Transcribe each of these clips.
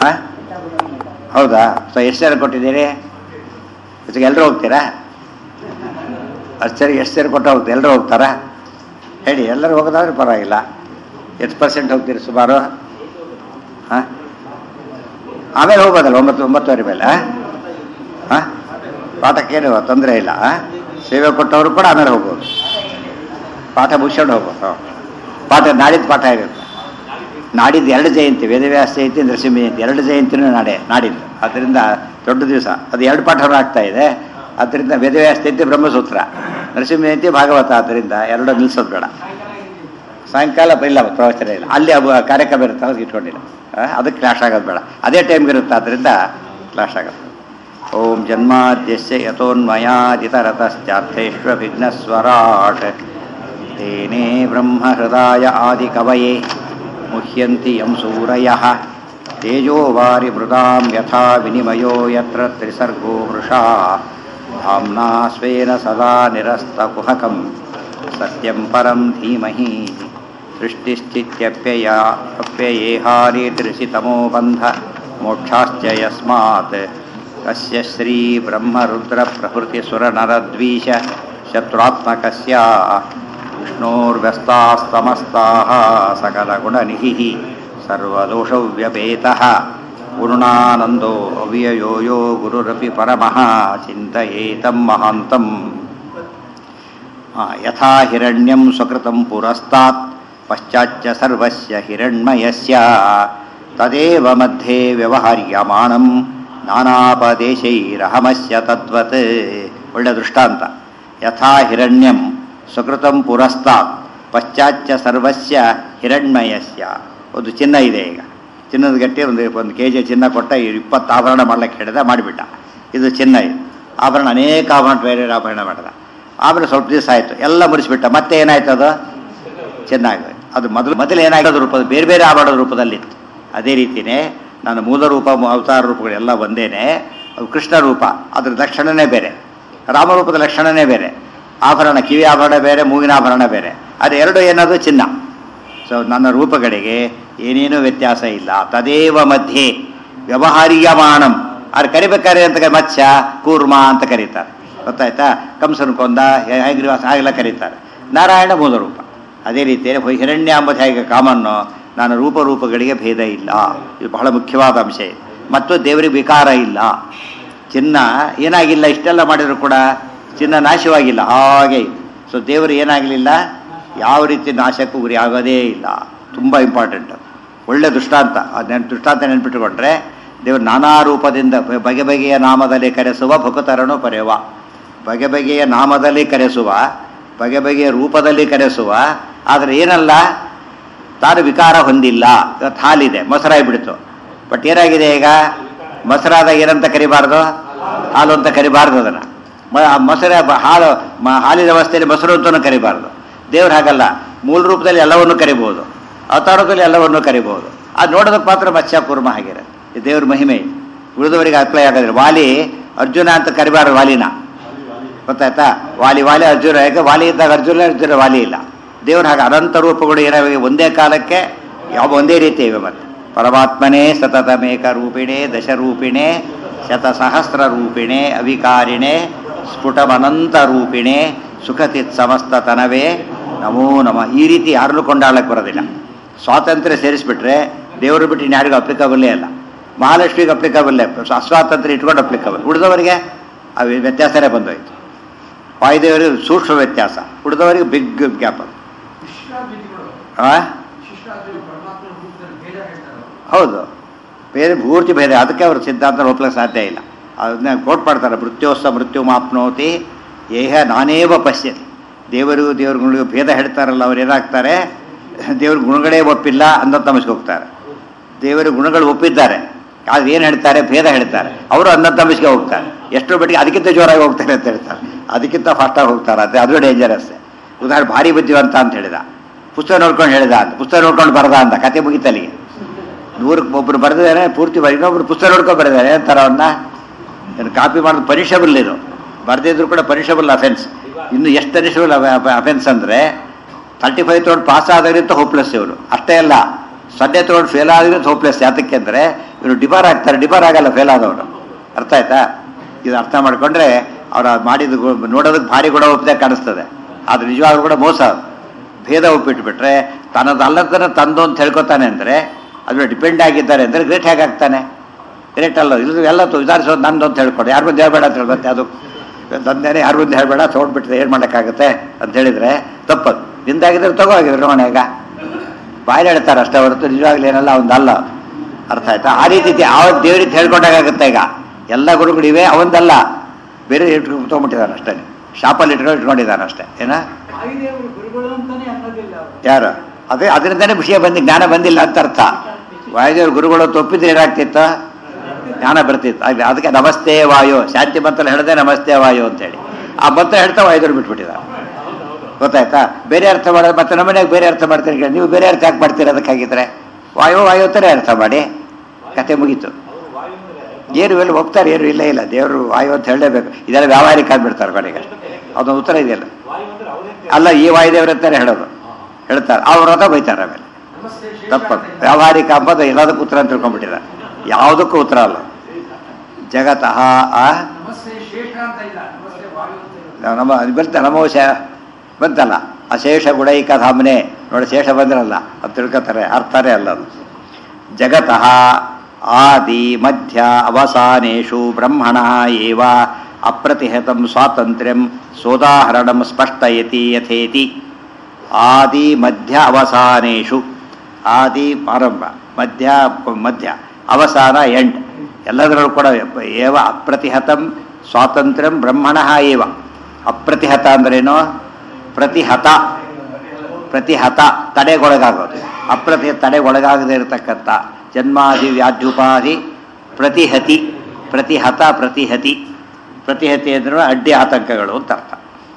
ಹಾಂ ಹೌದಾ ಸೊ ಎಷ್ಟು ಜನ ಕೊಟ್ಟಿದ್ದೀರಿ ಜೊತೆಗೆ ಎಲ್ಲರೂ ಹೋಗ್ತೀರಾ ಅಷ್ಟು ಸರಿ ಎಷ್ಟು ಸೇರಿ ಕೊಟ್ಟು ಹೋಗ್ತೀವಿ ಎಲ್ಲರೂ ಹೋಗ್ತಾರಾ ಹೇಳಿ ಎಲ್ಲರೂ ಹೋಗೋದಾದ್ರೆ ಪರವಾಗಿಲ್ಲ ಎಷ್ಟು ಪರ್ಸೆಂಟ್ ಹೋಗ್ತೀರಿ ಸುಮಾರು ಹಾಂ ಆಮೇಲೆ ಹೋಗೋದಲ್ಲ ಒಂಬತ್ತು ಒಂಬತ್ತುವರೆ ಮೇಲೆ ಹಾಂ ಪಾಠಕ್ಕೇನು ತೊಂದರೆ ಇಲ್ಲ ಆ? ಸೇವೆ ಕೊಟ್ಟವರು ಕೂಡ ಆಮೇಲೆ ಹೋಗ್ಬೋದು ಪಾಠ ಮುಗಿಸ್ಕೊಂಡು ಹೋಗ್ಬೋದು ಹ್ಞೂ ಪಾಠ ನಾಡಿದ್ದು ಪಾಠ ಇರುತ್ತೆ ನಾಡಿದ್ದು ಎರಡು ಜಯಂತಿ ವೇದವ್ಯಾಸ ಜಯಂತಿ ನರಸಿಂಹ ಜಯಂತಿ ಎರಡು ಜಯಂತಿನೂ ನಾಡೆ ನಾಡಿದ್ದು ಅದರಿಂದ ದೊಡ್ಡ ದಿವಸ ಅದು ಎರಡು ಪಾಠಗಳು ಆಗ್ತಾ ಇದೆ ಅದರಿಂದ ವೇದವ್ಯಾಸ ಜಯಂತಿ ಬ್ರಹ್ಮಸೂತ್ರ ನರಸಿಂಹ ಜಯಂತಿ ಭಾಗವತ ಆದ್ದರಿಂದ ಎರಡು ನಿಲ್ಲಿಸೋದು ಬೇಡ ಸಾಯಂಕಾಲ ಇಲ್ಲ ಪ್ರವಚನ ಇಲ್ಲ ಅಲ್ಲಿ ಅವು ಕಾರ್ಯಕ್ರಮ ಇರುತ್ತೆ ಅದಕ್ಕೆ ಇಟ್ಕೊಂಡಿಲ್ಲ ಆ, ಅದಕ್ಕೆ ಕ್ಲಾಶ್ ಆಗೋದು ಬೇಡ ಅದೇ ಟೈಮ್ಗೆ ಇರುತ್ತೆ ಆದ್ದರಿಂದ ಕ್ಲಾಶ್ ಆಗೋದು ಓಂ ಜನ್ಮಾದ್ಯಸ್ಯ ಯಥೋನ್ಮಯಾದಿತರತಶ್ಚಾರ್ಥೇಶ್ವ ವಿಘ್ನಸ್ವರಾಟ್ ತೇನೇ ಬ್ರಹ್ಮ ಹೃದಯ ಆದಿ ಕವಯೇ ಮುಹ್ಯಂತಿ ಯಂ ಸೂರಯಃ ತೇಜೋ ವಾರಿ ಮೃದಾಂ ಯಥಾ ವಿನಿಮಯೋ ಯತ್ರ ತ್ರಿಸರ್ಗೋ ವೃಷಾ ಧಾಮ್ನಾ ಸ್ವೇನ ಸದಾ ನಿರಸ್ತಕುಹಕಂ ಸತ್ಯಂ ಪರಂ ಧೀಮಹಿ ಸೃಷ್ಟಿಶ್ಚಿತ್ಯಪ್ಯಯ ಅಪ್ಯಯೇಹಾರಿ ತ್ರಿಸಿತಮೋ ಬಂಧ ಮೋಕ್ಷಾಶ್ಚ ಯಸ್ಮಾತ್ ಕಸ್ಯ ಶ್ರೀ ಬ್ರಹ್ಮರುದ್ರ ಪ್ರಭೃತಿ ಸುರನರದ್ವೀಶ ಶತ್ರುತ್ಮಕಸ್ಯ ವಿಷ್ಣೋರ್ವ್ಯಸ್ತಾಸ್ತಮಸ್ತಾः सकलगुणनिधिः सर्वदोषव्यपेतः गुरुणानन्दो अव्ययो यो गुरुरपि परमः चिन्तयेतं महान्तम् ಆ, ಯಥಾ ಹಿರಣ್ಯಂ ಸ್ವಕೃತಂ ಪುರಸ್ತಾತ್ ಪಶ್ಚಾಚ್ಚ ಸರ್ವಸ್ಯ ಹಿರಣ್ಮಯಸ್ಯ ತದೇವ ಮಧ್ಯೆ ವ್ಯವಹಾರ್ಯಮಾಣಂ ನಾನಾಪದೇಶೈರಹಮಸ್ಯ ತದ್ವತ್ ಒಳ್ಳೆ ದೃಷ್ಟಾಂತ ಯಥಾ ಹಿರಣ್ಯಂ ಸ್ವಕೃತಂ ಪುರಸ್ತಾತ್ ಪಶ್ಚಾಚ್ಚ ಸರ್ವಸ್ಯ ಹಿರಣ್ಮಯಸ್ಯ ಒಂದು ಚಿನ್ನ ಇದೆ ಈಗ ಚಿನ್ನದ ಗಟ್ಟಿ ಒಂದು ಒಂದು ಕೆ ಜಿ ಚಿನ್ನ ಕೊಟ್ಟ ಇಪ್ಪತ್ತು ಆಭರಣ ಮಾಡ್ಲಿಕ್ಕೆ ಹೇಳಿದ ಮಾಡಿಬಿಟ್ಟ ಇದು ಚಿನ್ನ ಇದು ಆಭರಣ ಅನೇಕ ಆಭರಣ ಬೇರೆ ಬೇರೆ ಆಭರಣ ಮಾಡಿದ ಆಮೇಲೆ ಸ್ವಲ್ಪ ದಿವಸ ಆಯಿತು ಎಲ್ಲ ಮುರಿಸ್ಬಿಟ್ಟ ಮತ್ತೆ ಏನಾಯ್ತು ಅದು ಚೆನ್ನಾಗಿ ಅದು ಮೊದಲು ಮೊದಲು ಏನಾಗೋದು ರೂಪದ ಬೇರೆ ಬೇರೆ ಆಭರಣದ ರೂಪದಲ್ಲಿತ್ತು ಅದೇ ರೀತಿಯೇ ನನ್ನ ಮೂಲ ರೂಪ ಮು- ಅವತಾರ ರೂಪಗಳೆಲ್ಲ ಒಂದೇನೆ ಅದು ಕೃಷ್ಣ ರೂಪ ಅದ್ರ ಲಕ್ಷಣನೇ ಬೇರೆ ರಾಮರೂಪದ ಲಕ್ಷಣನೇ ಬೇರೆ ಆಭರಣ ಕಿವಿ ಆಭರಣ ಬೇರೆ ಮೂಗಿನ ಆಭರಣ ಬೇರೆ ಅದು ಎರಡು ಏನದು ಚಿನ್ನ ಸೊ ನನ್ನ ರೂಪಗಳಿಗೆ ಏನೇನೂ ವ್ಯತ್ಯಾಸ ಇಲ್ಲ ತದೇವ ಮಧ್ಯೆ ವ್ಯವಹಾರ್ಯಮಾಣಂ ಅವ್ರು ಕರಿಬೇಕಾರೆ ಅಂತ ಕರಿ- ಮತ್ಸ್ಯ ಕೂರ್ಮ ಅಂತ ಕರೀತಾರೆ ಗೊತ್ತಾಯ್ತಾ ಕಂಸನ ಕೊಂದ ಹೇಗ್ರಿವಾಸ ಹಾಗೆಲ್ಲ ಕರೀತಾರೆ ನಾರಾಯಣ ಮೂಲ ರೂಪ ಅದೇ ರೀತಿಯಲ್ಲಿ ಹಿರಣ್ಯ ಅಂಬುದು ಹೇಗೆ ಕಾಮನ್ನು ನಾನು ರೂಪರೂಪಗಳಿಗೆ ಭೇದ ಇಲ್ಲ ಇದು ಬಹಳ ಮುಖ್ಯವಾದ ಅಂಶ ಇದು ಮತ್ತು ದೇವರಿಗೆ ವಿಕಾರ ಇಲ್ಲ ಚಿನ್ನ ಏನಾಗಿಲ್ಲ ಇಷ್ಟೆಲ್ಲ ಮಾಡಿದ್ರು ಕೂಡ ಚಿನ್ನ ನಾಶವಾಗಿಲ್ಲ ಹಾಗೆ ಇದೆ. ಸೊ ದೇವರು ಏನಾಗಲಿಲ್ಲ ಯಾವ ರೀತಿ ನಾಶಕ್ಕೂ ಗುರಿ ಆಗೋದೇ ಇಲ್ಲ ತುಂಬ ಇಂಪಾರ್ಟೆಂಟ್ ಒಳ್ಳೆ ದೃಷ್ಟಾಂತ ಅದು ನೆನ್ ದೃಷ್ಟಾಂತ ನೆನ್ಪಿಟ್ಟುಕೊಂಡ್ರೆ ದೇವರು ನಾನಾ ರೂಪದಿಂದ ಬ- ಬಗೆ ಬಗೆಯ ನಾಮದಲ್ಲಿ ಕರೆಸುವ ಭಕುತರನು ಪರೆಯುವ ಬಗೆ ಬಗೆಯ ನಾಮದಲ್ಲಿ ಕರೆಸುವ ಬಗೆ ಬಗೆಯ ರೂಪದಲ್ಲಿ ಕರೆಸುವ ಆದರೆ ಏನಲ್ಲ ತಾನು ವಿಕಾರ ಹೊಂದಿಲ್ಲ ಇವತ್ತು ಹಾಲಿದೆ ಮೊಸರಾಗಿ ಬಿಡ್ತು ಬಟ್ ಏನಾಗಿದೆ ಈಗ ಮೊಸರಾದ ಏನಂತ ಕರಿಬಾರ್ದು ಹಾಲು ಅಂತ ಕರಿಬಾರ್ದು ಅದನ್ನು ಮೊಸರ ಬ- ಹಾಲು ಮ- ಹಾಲಿನ ವ್ಯವಸ್ಥೆಯಲ್ಲಿ ಮೊಸರು ಅಂತಲೂ ಕರಿಬಾರ್ದು ದೇವ್ರು ಹಾಗಲ್ಲ ಮೂಲ ರೂಪದಲ್ಲಿ ಎಲ್ಲವನ್ನೂ ಕರಿಬೋದು ಅವತಾರದಲ್ಲಿ ಎಲ್ಲವನ್ನೂ ಕರಿಬೋದು ಅದು ನೋಡೋದಕ್ಕೆ ಮಾತ್ರ ಮತ್ಸ್ಯ ಕೂರ್ಮ ಆಗಿರುತ್ತೆ ಇದು ದೇವ್ರ ಮಹಿಮೆ ಇದು. ಉಳಿದವರಿಗೆ ಅಪ್ಲೈ ಆಗೋದಿಲ್ಲ ವಾಲಿ ಅರ್ಜುನ ಅಂತ ಕರಿಬಾರ್ದು ವಾಲಿನ ಗೊತ್ತಾಯ್ತಾ ವಾಲಿ ವಾಲಿ ಅರ್ಜುನ ಯಾಕೆ ವಾಲಿ ಇದ್ದಾಗ ಅರ್ಜುನ ಅರ್ಜುನ ವಾಲಿ ಇಲ್ಲ ದೇವ್ರ ಹಾಗೆ ಅನಂತ ರೂಪಗಳು ಏನಾಗಿವೆ ಒಂದೇ ಕಾಲಕ್ಕೆ ಯಾವ ಒಂದೇ ರೀತಿ ಇವೆ ಮತ್ತೆ ಪರಮಾತ್ಮನೇ ಸತತಮೇಕ ರೂಪಿಣೆ ದಶರೂಪಿಣೆ ಶತಸಹಸ್ರ ರೂಪಿಣೆ ಅವಿಕಾರಿಣೆ ಸ್ಫುಟಮನಂತ ರೂಪಿಣೆ ಸುಖತಿತ್ ಸಮಸ್ತ ತನವೇ ನಮೋ ನಮ ಈ ರೀತಿ ಯಾರನ್ನೂ ಕೊಂಡಾಡಕ್ಕೆ ಬರೋದಿಲ್ಲ ಸ್ವಾತಂತ್ರ್ಯ ಸೇರಿಸ್ಬಿಟ್ರೆ ದೇವರು ಬಿಟ್ಟು ಇನ್ಯಾರಿಗೂ ಅಪ್ಲಿಕಬಲ್ಲೇ ಅಲ್ಲ ಮಹಾಲಕ್ಷ್ಮಿಗೆ ಅಪ್ಲಿಕಬಲ್ಲೇ ಅಸ್ವಾತಂತ್ರ್ಯ ಇಟ್ಕೊಂಡು ಅಪ್ಲಿಕಬಲ್ ಉಳಿದವರಿಗೆ ಆ ವ್ಯತ್ಯಾಸನೇ ಬಂದೋಯ್ತು ವಾಯುದೇವರಿಗೆ ಸೂಕ್ಷ್ಮ ವ್ಯತ್ಯಾಸ ಉಳಿದವರಿಗೆ ಬಿಗ್ ಗ್ಯಾಪ್ ಅದು ಶಿಷ್ಟಾದ್ವೈತಿಗಳು ಆ? ಶಿಷ್ಟಾದ್ವೈತ ಪರಮಾತ್ಮನ ರೂಪದಲ್ಲಿ ಭೇದ ಹೇಳ್ತಾರೆ ಹೌದು ಬೇರೆ ಪೂರ್ತಿ ಬೇರೆ ಅದಕ್ಕೆ ಅವರು ಸಿದ್ಧಾಂತ ಒಪ್ಲಕ್ಕೆ ಸಾಧ್ಯ ಇಲ್ಲ ಅದನ್ನ ಕೋಟ್ ಮಾಡ್ತಾರೆ ಮೃತ್ಯೋಸ್ಸ ಮೃತ್ಯು ಮಾಪ್ನೋತಿ ಏಹ ನಾನೇವ ಪಶ್ಯತಿ ದೇವರು ದೇವ್ರ ಗುಣಗಳಿಗೆ ಭೇದ ಹೇಳ್ತಾರಲ್ಲ ಅವ್ರು ಏನಾಗ್ತಾರೆ ದೇವ್ರ ಗುಣಗಳೇ ಒಪ್ಪಿಲ್ಲ ಅಂತ ತಮಸ್ಗೆ ಹೋಗ್ತಾರೆ ದೇವರ ಗುಣಗಳು ಒಪ್ಪಿದ್ದಾರೆ ಆದ್ರೆ ಏನು ಹೇಳ್ತಾರೆ ಭೇದ ಹೇಳ್ತಾರೆ ಅವರು ಅನ್ನ ತಮಸ್ಗೆ ಹೋಗ್ತಾರೆ ಎಷ್ಟರ ಮಟ್ಟಿಗೆ ಅದಕ್ಕಿಂತ ಜೋರಾಗಿ ಹೋಗ್ತಾರೆ ಅಂತ ಹೇಳ್ತಾರೆ ಅದಕ್ಕಿಂತ ಫಾಸ್ಟಾಗಿ ಹೋಗ್ತಾರೆ ಅದು ಅದು ಡೇಂಜರಸ್ ಉದಾಹರಣೆ ಭಾರಿ ಬುದ್ಧಿವಂತ ಅಂತ ಹೇಳಿದ ಪುಸ್ತಕ ನೋಡ್ಕೊಂಡು ಹೇಳಿದ ಅಂತ ಪುಸ್ತಕ ನೋಡ್ಕೊಂಡು ಬರದ ಅಂತ ಕತೆ ಮುಗಿತಲ್ಲಿಗೆ ನೂರಕ್ಕೆ ಒಬ್ರು ಬರೆದಿದ್ದಾರೆ ಪೂರ್ತಿ ಬರ ಇನ್ನೊಬ್ರು ಪುಸ್ತಕ ನೋಡ್ಕೊಂಡು ಬರೆದಿದ್ದಾರೆ ಏನಂತಾರ ಅವನ್ನ ಏನು ಕಾಪಿ ಮಾಡೋದು ಪನಿಷಬಲ್ ಇದು ಬರೆದಿದ್ರು ಕೂಡ ಪನಿಷಬಲ್ ಅಫೆನ್ಸ್ ಇನ್ನು ಎಷ್ಟು ಪನಿಷಬಲ್ ಅಫೆನ್ಸ್ ಅಂದರೆ ತರ್ಟಿ ಫೈವ್ ತೊಗೊಂಡು ಪಾಸ್ ಆದವರಿಂದ ಹೋಪ್ಲೆಸ್ ಇವರು ಅಷ್ಟೇ ಅಲ್ಲ ಸೊನ್ನೆ ತೊಗೊಂಡು ಫೇಲ್ ಆದ್ರಿಂದ ಹೋಪ್ಲೆಸ್ ಯಾತಕ್ಕೆ ಅಂದರೆ ಇವರು ಡಿಬಾರ್ ಆಗ್ತಾರೆ ಡಿಬಾರ್ ಆಗಲ್ಲ ಫೇಲ್ ಆದವರು ಅರ್ಥ ಆಯ್ತಾ ಇದು ಅರ್ಥ ಮಾಡ್ಕೊಂಡ್ರೆ ಅವ್ರು ಮಾಡಿದ ನೋಡೋದಕ್ಕೆ ಭಾರಿ ಕೂಡ ಒಪ್ಪದೆ ಕಾಣಿಸ್ತದೆ ಆದ್ರೆ ನಿಜವಾಗ್ಲೂ ಕೂಡ ಮೋಸ ಅದು. ಭೇದ ಒಪ್ಪಿಟ್ಬಿಟ್ರೆ ತನ್ನದಲ್ಲದನ್ನ ತಂದು ಅಂತ ಹೇಳ್ಕೊತಾನೆ ಅಂದರೆ ಅದ್ರ ಡಿಪೆಂಡ್ ಆಗಿದ್ದಾರೆ ಅಂದರೆ ಗ್ರೇಟ್ ಹೇಗಾಗ್ತಾನೆ ಗ್ರೇಟ್ ಅಲ್ಲ ಇದು ಎಲ್ಲ ವಿಧಾನಿಸೋದು ನಂದು ಅಂತ ಹೇಳ್ಕೊಡಿ ಯಾರು ಮುಂದೆ ಹೇಳ್ಬೇಡ ಅಂತ ಹೇಳ್ಬತ್ತೆ ಅದು ತಂದೇನೆ ಯಾರು ಮುಂದೆ ಹೇಳ್ಬೇಡ ತೊಗೊಂಡ್ಬಿಟ್ರೆ ಏನು ಮಾಡೋಕ್ಕಾಗತ್ತೆ ಅಂತ ಹೇಳಿದ್ರೆ ತಪ್ಪದು ನಿಂದಾಗಿದ್ರೆ ತಗೋ ಆಗಿದ್ರೆ ನೋಣ ಈಗ ಬಾಯಲ್ಲಿ ಹೇಳ್ತಾರೆ ಅಷ್ಟೇ ಹೊರತು ನಿಜವಾಗ್ಲೂ ಏನಲ್ಲ ಒಂದಲ್ಲ ಅರ್ಥ ಆಯ್ತಾ ಆ ರೀತಿ ಆ ದೇವ್ರಿಗೆ ಹೇಳ್ಕೊಂಡಾಗುತ್ತೆ ಈಗ ಎಲ್ಲ ಗುರುಗಳಿವೆ ಅವಂದಲ್ಲ ಬೇರೆ ಇಟ್ಕೊಂಡು ತೊಗೊಂಬಿಟ್ಟಿದ್ದಾನೆ ಅಷ್ಟೇ ಶಾಪಲ್ಲಿ ಇಟ್ಕೊಂಡು ಇಟ್ಕೊಂಡಿದ್ದಾನೆ ಅಷ್ಟೇ ಏನ ವಾಯುದೇವರು ಗುರುಗಳು ಅಂತಾನೆ ಅನ್ನೋದಿಲ್ಲ ಅವರು ಯಾರು ಅದೇ ಅದರಿಂದನೇ ವಿಷಯ ಬಂದು ಜ್ಞಾನ ಬಂದಿಲ್ಲ ಅಂತ ಅರ್ಥ ವಾಯುದೇವ್ರ ಗುರುಗಳು ತಪ್ಪಿದ್ರೆ ಏನಾಗ್ತಿತ್ತು ಜ್ಞಾನ ಬರ್ತಿತ್ತು ಹಾಗೆ ಅದಕ್ಕೆ ನಮಸ್ತೆ ವಾಯು ಶಾಂತಿ ಮಂತ್ರ ಹೇಳಿದೆ ನಮಸ್ತೆ ವಾಯು ಅಂತೇಳಿ ಆ ಮಂತ್ರ ಹೇಳ್ತಾ ವಾಯುದೇವ್ರು ಬಿಟ್ಬಿಟ್ಟಿದ ಗೊತ್ತಾಯ್ತಾ ಬೇರೆ ಅರ್ಥ ಮಾಡೋದು ಮತ್ತೆ ನಮ್ಮನೆಯಾಗ ಬೇರೆ ಅರ್ಥ ಮಾಡ್ತೀರಿ ಕೇಳಿ, ನೀವು ಬೇರೆ ಅರ್ಥ ಯಾಕೆ ಮಾಡ್ತೀರಿ ಅದಕ್ಕಾಗಿದ್ರೆ ವಾಯು ವಾಯು ಅಂತಾನೆ ಅರ್ಥ ಮಾಡಿ ಕತೆ ಮುಗೀತು ಏನು ಎಲ್ಲ ಹೋಗ್ತಾರೆ ಏನು ಇಲ್ಲ ಇಲ್ಲ ದೇವರು ವಾಯು ಅಂತ ಹೇಳಲೇಬೇಕು ಇದೆಲ್ಲ ವ್ಯಾವಹಾರಿಕ ಆಗ್ಬಿಡ್ತಾರೆ ಕೊನೆಗೆ ಅದೊಂದು ಉತ್ತರ ಇದೆಯಲ್ಲ ಅಲ್ಲ ಈ ವಾಯುದೇವ್ರ ಅಂತಾನೆ ಹೇಳೋದು ಹೇಳ್ತಾರೆ ಅವ್ರ ಹತ್ರ ಬೈತಾರೆ ಆಮೇಲೆ ನಮಸ್ತೆ ಶೇಷ ತಪ್ಪದು ಅಂತ ಇದೆ. ವ್ಯಾವಹಾರಿಕ ಅಂಬದು ಎಲ್ಲದಕ್ಕೂ ಉತ್ತರ ಅಂತ ತಿಳ್ಕೊಂಡ್ಬಿಟ್ಟಿದ್ದಾರೆ ಯಾವುದಕ್ಕೂ ಉತ್ತರ ಅಲ್ಲ ಜಗತಃ ಆ ನಮಸ್ತೆ ಶೇಷ ಅಂತ ಇಲ್ಲ ನಮಸ್ತೆ ವಾಯು ಅಂತ ಇರೋದು. ನಾವು ನಮ್ಮ ಅದು ಬಂತ ನಮೋಶ ಬಂತಲ್ಲ ಅಶೇಷ ಗುಡೈಕ ಧಾಮನೆ ನೋಡಿ ಶೇಷ ಬಂದ್ರಲ್ಲ ಅದು ತಿಳ್ಕೊತಾರೆ ಅರ್ಥನೇ ಅಲ್ಲ ಅದು ಜಗತಃ ಆದಿ ಮಧ್ಯ ಅವಸಾನೇಷು ಬ್ರಹ್ಮಣ ಏವ ಅಪ್ರತಿಹತಂ ಸ್ವಾತಂತ್ರ್ಯಂ ಸೋದಾಹರಣಂ ಸ್ಪಷ್ಟಯತಿ ಯಥೇತಿ ಆದಿ ಮಧ್ಯ ಅವಸಾನೇಷು ಆದಿ ಪ್ರಾರಂಭ ಮಧ್ಯ ಮಧ್ಯ ಅವಸಾನ ಎಂಡ್ ಎಲ್ಲದರಲ್ಲೂ ಕೂಡ ಏವ ಅಪ್ರತಿಹತಂ ಸ್ವಾತಂತ್ರ್ಯಂ ಬ್ರಹ್ಮಣ ಏವ ಅಪ್ರತಿಹತ ಅಂದ್ರೇನು ಪ್ರತಿಹತ ಪ್ರತಿಹತ ತಡೆಗೊಳಗಾಗೋದು ಅಪ್ರತಿ ತಡೆಗೊಳಗಾಗದೇ ಇರತಕ್ಕಂಥ ಜನ್ಮಾದಿ ವ್ಯಾಧ್ಯುಪಾಧಿ ಪ್ರತಿಹತಿ ಪ್ರತಿಹತ ಪ್ರತಿಹತಿ ಪ್ರತಿಹತಿ ಅಂದ್ರೆ ಅಡ್ಡಿ ಆತಂಕಗಳು ಅಂತ ಅರ್ಥ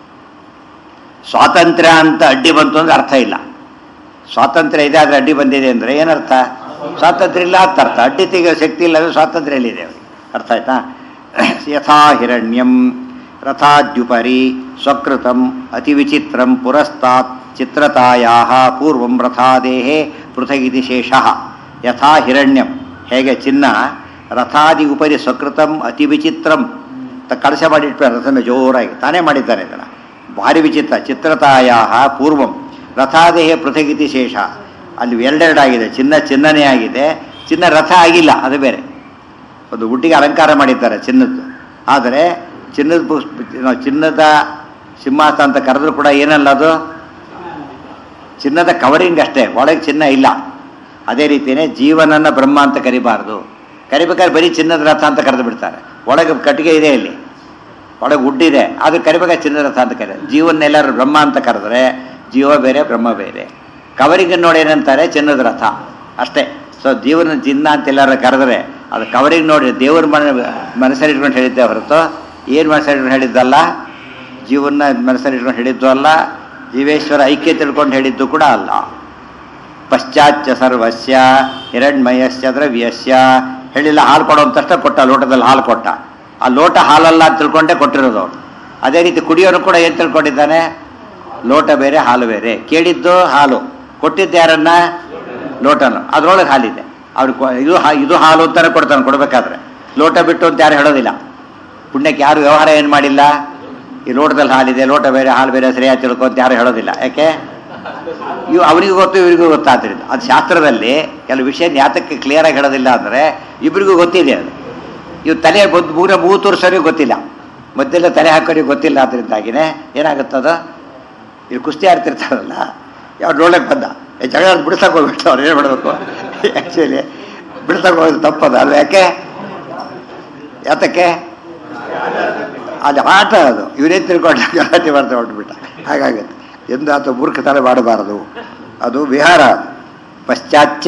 ಸ್ವಾತಂತ್ರ್ಯ ಅಂತ ಅಡ್ಡಿ ಬಂತು ಅಂದ್ರೆ ಅರ್ಥ ಇಲ್ಲ ಸ್ವಾತಂತ್ರ್ಯ ಇದೆ ಆದರೆ ಅಡ್ಡಿ ಬಂದಿದೆ ಅಂದರೆ ಏನರ್ಥ ಸ್ವಾತಂತ್ರ್ಯ ಇಲ್ಲ ಅಂತ ಅರ್ಥ ಅಡ್ಡಿ ತೆಗೆಯೋ ಶಕ್ತಿ ಇಲ್ಲ ಅಂದ್ರೆ ಸ್ವಾತಂತ್ರ್ಯ ಎಲ್ಲಿದೆ ಅವರಿಗೆ ಅರ್ಥ ಆಯ್ತಾ ಯಥಾ ಹಿರಣ್ಯಂ ರಥಾದ್ಯುಪರಿ ಸ್ವಕೃತಂ ಅತಿ ವಿಚಿತ್ರಂ ಪುರಸ್ತಾತ್ ಚಿತ್ರತಾಯಾ ಪೂರ್ವಂ ರಥಾದೇಹೇ ಪೃಥಗಿತಿ ಶೇಷಃ ಯಥಾ ಹಿರಣ್ಯಂ ಹೇಗೆ ಚಿನ್ನ ರಥಾದಿ ಉಪರಿ ಸ್ವಕೃತಂ ಅತಿ ವಿಚಿತ್ರಂ ತ ಕಳಶ ಮಾಡಿಟ್ಬಿಟ್ಟು ರಥನ ಜೋರಾಗಿ ತಾನೇ ಮಾಡಿದ್ದಾನೆ ಇದನ್ನು ಭಾರಿ ವಿಚಿತ್ರ ಚಿತ್ರತಾಯಾ ಪೂರ್ವಂ ರಥಾದೇಹ ಪೃಥಗಿತಿ ಶೇಷ ಅಲ್ಲಿ ಎರಡೆರಡಾಗಿದೆ ಚಿನ್ನ ಚಿನ್ನನೇ ಆಗಿದೆ ಚಿನ್ನ ರಥ ಆಗಿಲ್ಲ ಅದು ಬೇರೆ ಒಂದು ಗುಡ್ಡಿಗೆ ಅಲಂಕಾರ ಮಾಡಿದ್ದಾರೆ ಚಿನ್ನದ್ದು ಆದರೆ ಚಿನ್ನದ ಪುಷ್ಪ ನಾವು ಚಿನ್ನದ ಸಿಂಹಾಸನ ಅಂತ ಕರೆದ್ರೂ ಕೂಡ ಏನಲ್ಲ ಅದು ಚಿನ್ನದ ಕವರಿಂಗ್ ಅಷ್ಟೇ ಒಳಗೆ ಚಿನ್ನ ಇಲ್ಲ ಅದೇ ರೀತಿಯೇ ಜೀವನನ್ನ ಬ್ರಹ್ಮ ಅಂತ ಕರಿಬಾರ್ದು ಕರಿಬೇಕಾದ್ರೆ ಬರೀ ಚಿನ್ನದ ರಥ ಅಂತ ಕರೆದು ಬಿಡ್ತಾರೆ ಒಳಗೆ ಕಟ್ಟಿಗೆ ಇದೆ ಇಲ್ಲಿ ಒಳಗೆ ಉಡ್ಡಿದೆ ಅದು ಕರಿಬೇಕಾದ್ರೆ ಚಿನ್ನದ ರಥ ಅಂತ ಕರೀತಾರೆ ಜೀವನ್ನೆಲ್ಲರೂ ಬ್ರಹ್ಮ ಅಂತ ಕರೆದ್ರೆ ಜೀವ ಬೇರೆ ಬ್ರಹ್ಮ ಬೇರೆ ಕವರಿಂಗ್ ನೋಡಿ ಏನಂತಾರೆ ಚಿನ್ನದ ರಥ ಅಷ್ಟೇ ಸೊ ಜೀವನ ಚಿನ್ನ ಅಂತ ಎಲ್ಲರೂ ಕರೆದ್ರೆ ಅದು ಕವರಿಂಗ್ ನೋಡಿ ದೇವ್ರ ಮನ ಮನಸ್ಸಲ್ಲಿ ಇಟ್ಕೊಂಡು ಹೇಳಿದ್ದೆ ಹೊರತು ಏನು ಮನಸ್ಸಲ್ಲಿ ಇಟ್ಕೊಂಡು ಹೇಳಿದ್ದಲ್ಲ ಜೀವನ ಮನಸ್ಸಲ್ಲಿ ಇಟ್ಕೊಂಡು ಹೇಳಿದ್ದು ಅಲ್ಲ ಜೀವೇಶ್ವರ ಐಕ್ಯ ತಿಳ್ಕೊಂಡು ಹೇಳಿದ್ದು ಕೂಡ ಅಲ್ಲ ಪಶ್ಚಾಚ್ಚ ಸರ್ವಸ್ಯ ಹಿರಣ್ಮಯಸ್ಯ ದ್ರವ್ಯಸ್ಯ ಹೇಳಿಲ್ಲ ಹಾಲು ಕೊಡೋ ಅಂತ ತಕ್ಷಣ ಕೊಟ್ಟ ಲೋಟದಲ್ಲಿ ಹಾಲು ಕೊಟ್ಟ ಆ ಲೋಟ ಹಾಲಲ್ಲ ಅಂತ ತಿಳ್ಕೊಂಡೇ ಕೊಟ್ಟಿರೋದು ಅವನು ಅದೇ ರೀತಿ ಕುಡಿಯೋನು ಕೂಡ ಏನು ತಿಳ್ಕೊಂಡಿದ್ದಾನೆ ಲೋಟ ಬೇರೆ ಹಾಲು ಬೇರೆ ಕೇಳಿದ್ದು ಹಾಲು ಕೊಟ್ಟಿದ್ದು ಯಾರನ್ನ ಲೋಟನು ಅದರೊಳಗೆ ಹಾಲಿದೆ ಅವ್ರು ಕೊ- ಇದು ಹಾ- ಇದು ಹಾಲು ಅಂತಾನೆ ಕೊಡ್ತಾನೆ ಕೊಡ್ಬೇಕಾದ್ರೆ ಲೋಟ ಬಿಟ್ಟು ಅಂತ ಯಾರು ಹೇಳೋದಿಲ್ಲ ಪುಣ್ಯಕ್ಕೆ ಯಾರು ವ್ಯವಹಾರ ಏನು ಮಾಡಿಲ್ಲ ಈ ಲೋಟದಲ್ಲಿ ಹಾಲಿದೆ ಲೋಟ ಬೇರೆ ಹಾಲು ಬೇರೆ ಸರಿಯಾಗಿ ತಿಳ್ಕೊ ಅಂತ ಯಾರು ಹೇಳೋದಿಲ್ಲ ಯಾಕೆ ಇವು ಅವನಿಗೂ ಗೊತ್ತು ಇವರಿಗೂ ಗೊತ್ತಾದ್ರಿಂದ ಅದು ಶಾಸ್ತ್ರದಲ್ಲಿ ಕೆಲವು ವಿಷಯ ಯಾತಕ್ಕೆ ಕ್ಲಿಯರ್ ಆಗಿ ಹೇಳೋದಿಲ್ಲ ಅಂದರೆ ಇಬ್ಬರಿಗೂ ಗೊತ್ತಿದೆ ಅದು ಇವು ತಲೆ ಬಂದು ಮೂರ ಮೂವತ್ತು ವರ್ಷವರೆಗೂ ಗೊತ್ತಿಲ್ಲ ಮದ್ದೆಲ್ಲ ತಲೆ ಹಾಕೋರಿಗೆ ಗೊತ್ತಿಲ್ಲ ಅದರಿಂದಾಗಿನೇ ಏನಾಗುತ್ತದ ಇಲ್ಲಿ ಕುಸ್ತಿ ಆಡ್ತಿರ್ತಾರಲ್ಲ ಯಾವ ನೋಡಕ್ಕೆ ಬಂದ ಏ, ಜಗಳ ಬಿಡಿಸಕ್ಕೆ ಹೋಗ್ಬಿಟ್ಟು ಅವ್ರು ಏನು ಮಾಡಬೇಕು ಆ್ಯಕ್ಚುಲಿ ಬಿಡಿಸಕ್ಕೆ ಹೋಗೋದು ತಪ್ಪದ ಅಲ್ವ ಯಾಕೆ ಯಾತಕ್ಕೆ ಅದು ಆಟ ಅದು ಇವರೇನು ತಿಳ್ಕೊಂಡು ಗಲಾಟೆ ಮಾಡ್ತಾ ಹೊರಟ್ಬಿಟ್ಟ ಹಾಗಾಗುತ್ತೆ ಎಂದು ಆತ ಮೂರ್ಖತನ ಮಾಡಬಾರದು ಅದು ವಿಹಾರ ಅದು. ಪಶ್ಚಾತ್ಯ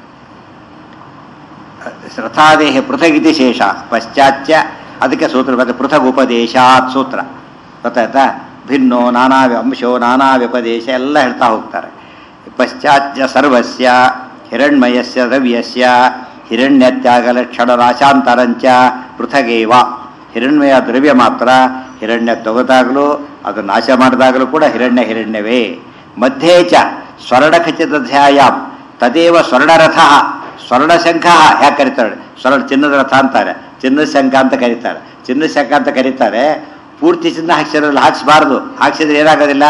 ರಥಾದೇಹ ಪೃಥಗಿತಿ ಶೇಷ ಪಶ್ಚಾತ್ಯ ಅದಕ್ಕೆ ಸೂತ್ರ ಬರ್ತದೆ ಪೃಥಗ್ ಉಪದೇಶಾತ್ ಸೂತ್ರ ಗೊತ್ತಾಯ್ತಾ ಭಿನ್ನೋ ನಾನಾ ವ್ಯ- ಅಂಶೋ ನಾನಾ ವ್ಯಪದೇಶ ಎಲ್ಲ ಹೇಳ್ತಾ ಹೋಗ್ತಾರೆ ಪಶ್ಚಾತ್ಯ ಸರ್ವಸ್ಯ ಹಿರಣ್ಮಯಸ್ಯ ದ್ರವ್ಯಸ್ಯ ಹಿರಣ್ಯತ್ಯಾಗ ಲಕ್ಷಣ ನಾಶಾಂತರಂಚ ಪೃಥಗೇವ ಹಿರಣ್ಮಯ ದ್ರವ್ಯ ಮಾತ್ರ ಹಿರಣ್ಯ ತೊಗದಾಗಲೂ ಅದು ನಾಶ ಮಾಡಿದಾಗಲೂ ಕೂಡ ಹಿರಣ್ಯ ಹಿರಣ್ಯವೇ ಮಧ್ಯೆ ಚ ಸ್ವರ್ಣಖಚಿತ ಧ್ಯಾಯಾಮ್ ತದೇವ ಸ್ವರ್ಣರಥ ಸ್ವರ್ಣಶಂಖ ಯಾಕೆ ಕರೀತಾರೆ ಸ್ವರ್ಣ ಚಿನ್ನದ ರಥ ಅಂತಾರೆ ಚಿನ್ನದ ಶಂಖ ಅಂತ ಕರೀತಾರೆ ಚಿನ್ನದ ಶಂಖ ಅಂತ ಕರೀತಾರೆ ಪೂರ್ತಿ ಚಿನ್ನ ಹಾಕ್ಸಿರೋಲ್ಲ ಹಾಕ್ಸ್ಬಾರ್ದು ಹಾಕ್ಸಿದ್ರೆ ಏನಾಗೋದಿಲ್ಲ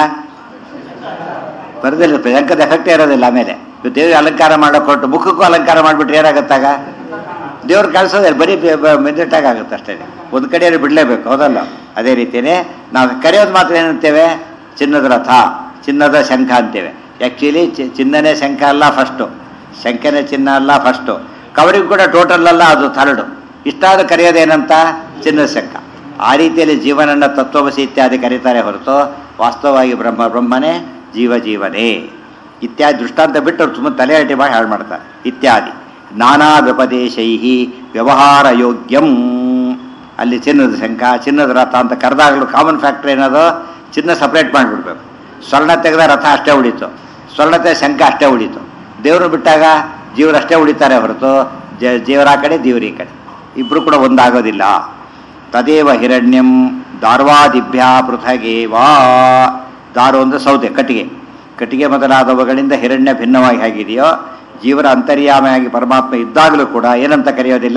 ಬರೋದಿಲ್ಲ ಶಂಕದ ಎಫೆಕ್ಟ್ ಇರೋದಿಲ್ಲ ಆಮೇಲೆ ಇವ್ ದೇವ್ರಿಗೆ ಅಲಂಕಾರ ಮಾಡಕ್ಕೆ ಕೊಟ್ಟು ಮುಖಕ್ಕೂ ಅಲಂಕಾರ ಮಾಡಿಬಿಟ್ರೆ ಏನಾಗುತ್ತಾಗ ದೇವ್ರು ಕಳಿಸೋದಿಲ್ಲ ಬರೀ ಮೆದ್ದೆಟ್ಟಾಗ ಆಗುತ್ತೆ ಅಷ್ಟೇ ಒಂದು ಕಡೆಯಲ್ಲಿ ಬಿಡಲೇಬೇಕು ಹೌದಲ್ಲ ಅದೇ ರೀತಿಯೇ ನಾವು ಕರೆಯೋದು ಮಾತ್ರ ಏನಂತೇವೆ ಚಿನ್ನದ ರಥ ಚಿನ್ನದ ಶಂಖ ಅಂತೇವೆ ಆ್ಯಕ್ಚುಲಿ ಚಿನ್ನನೇ ಶಂಖ ಅಲ್ಲ ಫಸ್ಟು ಶಂಖನೇ ಚಿನ್ನ ಅಲ್ಲ ಫಸ್ಟು ಕವರಿಗೂ ಕೂಡ ಟೋಟಲ್ ಅಲ್ಲ ಅದು ಥರ್ಡು ಇಷ್ಟಾದ ಕರೆಯೋದೇನಂತ ಚಿನ್ನದ ಶಂಖ ಆ ರೀತಿಯಲ್ಲಿ ಜೀವನನ್ನ ತತ್ವಮಸಿ ಇತ್ಯಾದಿ ಕರೀತಾರೆ ಹೊರತು ವಾಸ್ತವವಾಗಿ ಬ್ರಹ್ಮ ಬ್ರಹ್ಮನೇ ಜೀವ ಜೀವನೇ ಇತ್ಯಾದಿ ದೃಷ್ಟಾಂತ ಬಿಟ್ಟು ಅವ್ರು ತುಂಬ ತಲೆಹರಟೆ ಮಾಡಿ ಹಾಳು ಮಾಡ್ತಾರೆ ಇತ್ಯಾದಿ ನಾನಾ ವ್ಯಪದೇಶೈ ವ್ಯವಹಾರ ಯೋಗ್ಯಂ ಅಲ್ಲಿ ಚಿನ್ನದ ಶಂಖ ಚಿನ್ನದ ರಥ ಅಂತ ಕರೆದಾಗಲೂ ಕಾಮನ್ ಫ್ಯಾಕ್ಟ್ರಿ ಏನದು ಚಿನ್ನ ಸಪ್ರೇಟ್ ಮಾಡಿಬಿಡ್ಬೇಕು ಸ್ವರ್ಣ ತೆಗೆದ ರಥ ಅಷ್ಟೇ ಉಳಿತು ಸ್ವರ್ಣ ತೆಗೆದ ಶಂಖ ಅಷ್ಟೇ ಉಳಿತು ದೇವರು ಬಿಟ್ಟಾಗ ಜೀವರು ಅಷ್ಟೇ ಉಳಿತಾರೆ ಹೊರತು ಜ ಜೀವರ ಆ ಕಡೆ ದೇವ್ರ ಈ ಕಡೆ ಇಬ್ಬರು ಕೂಡ ಒಂದಾಗೋದಿಲ್ಲ ತದೇವ ಹಿರಣ್ಯಂ ದಾರ್ವಾದಿಭ್ಯ ಪೃಥಗೇವಾ ದಾರು ಅಂದರೆ ಸೌದೆ ಕಟ್ಟಿಗೆ ಕಟ್ಟಿಗೆ ಮೊದಲಾದವುಗಳಿಂದ ಹಿರಣ್ಯ ಭಿನ್ನವಾಗಿ ಹೇಗಿದೆಯೋ ಜೀವನ ಅಂತರ್ಯಾಮಿಯಾಗಿ ಪರಮಾತ್ಮ ಇದ್ದಾಗಲೂ ಕೂಡ ಏನಂತ ಕರೆಯೋದಿಲ್ಲ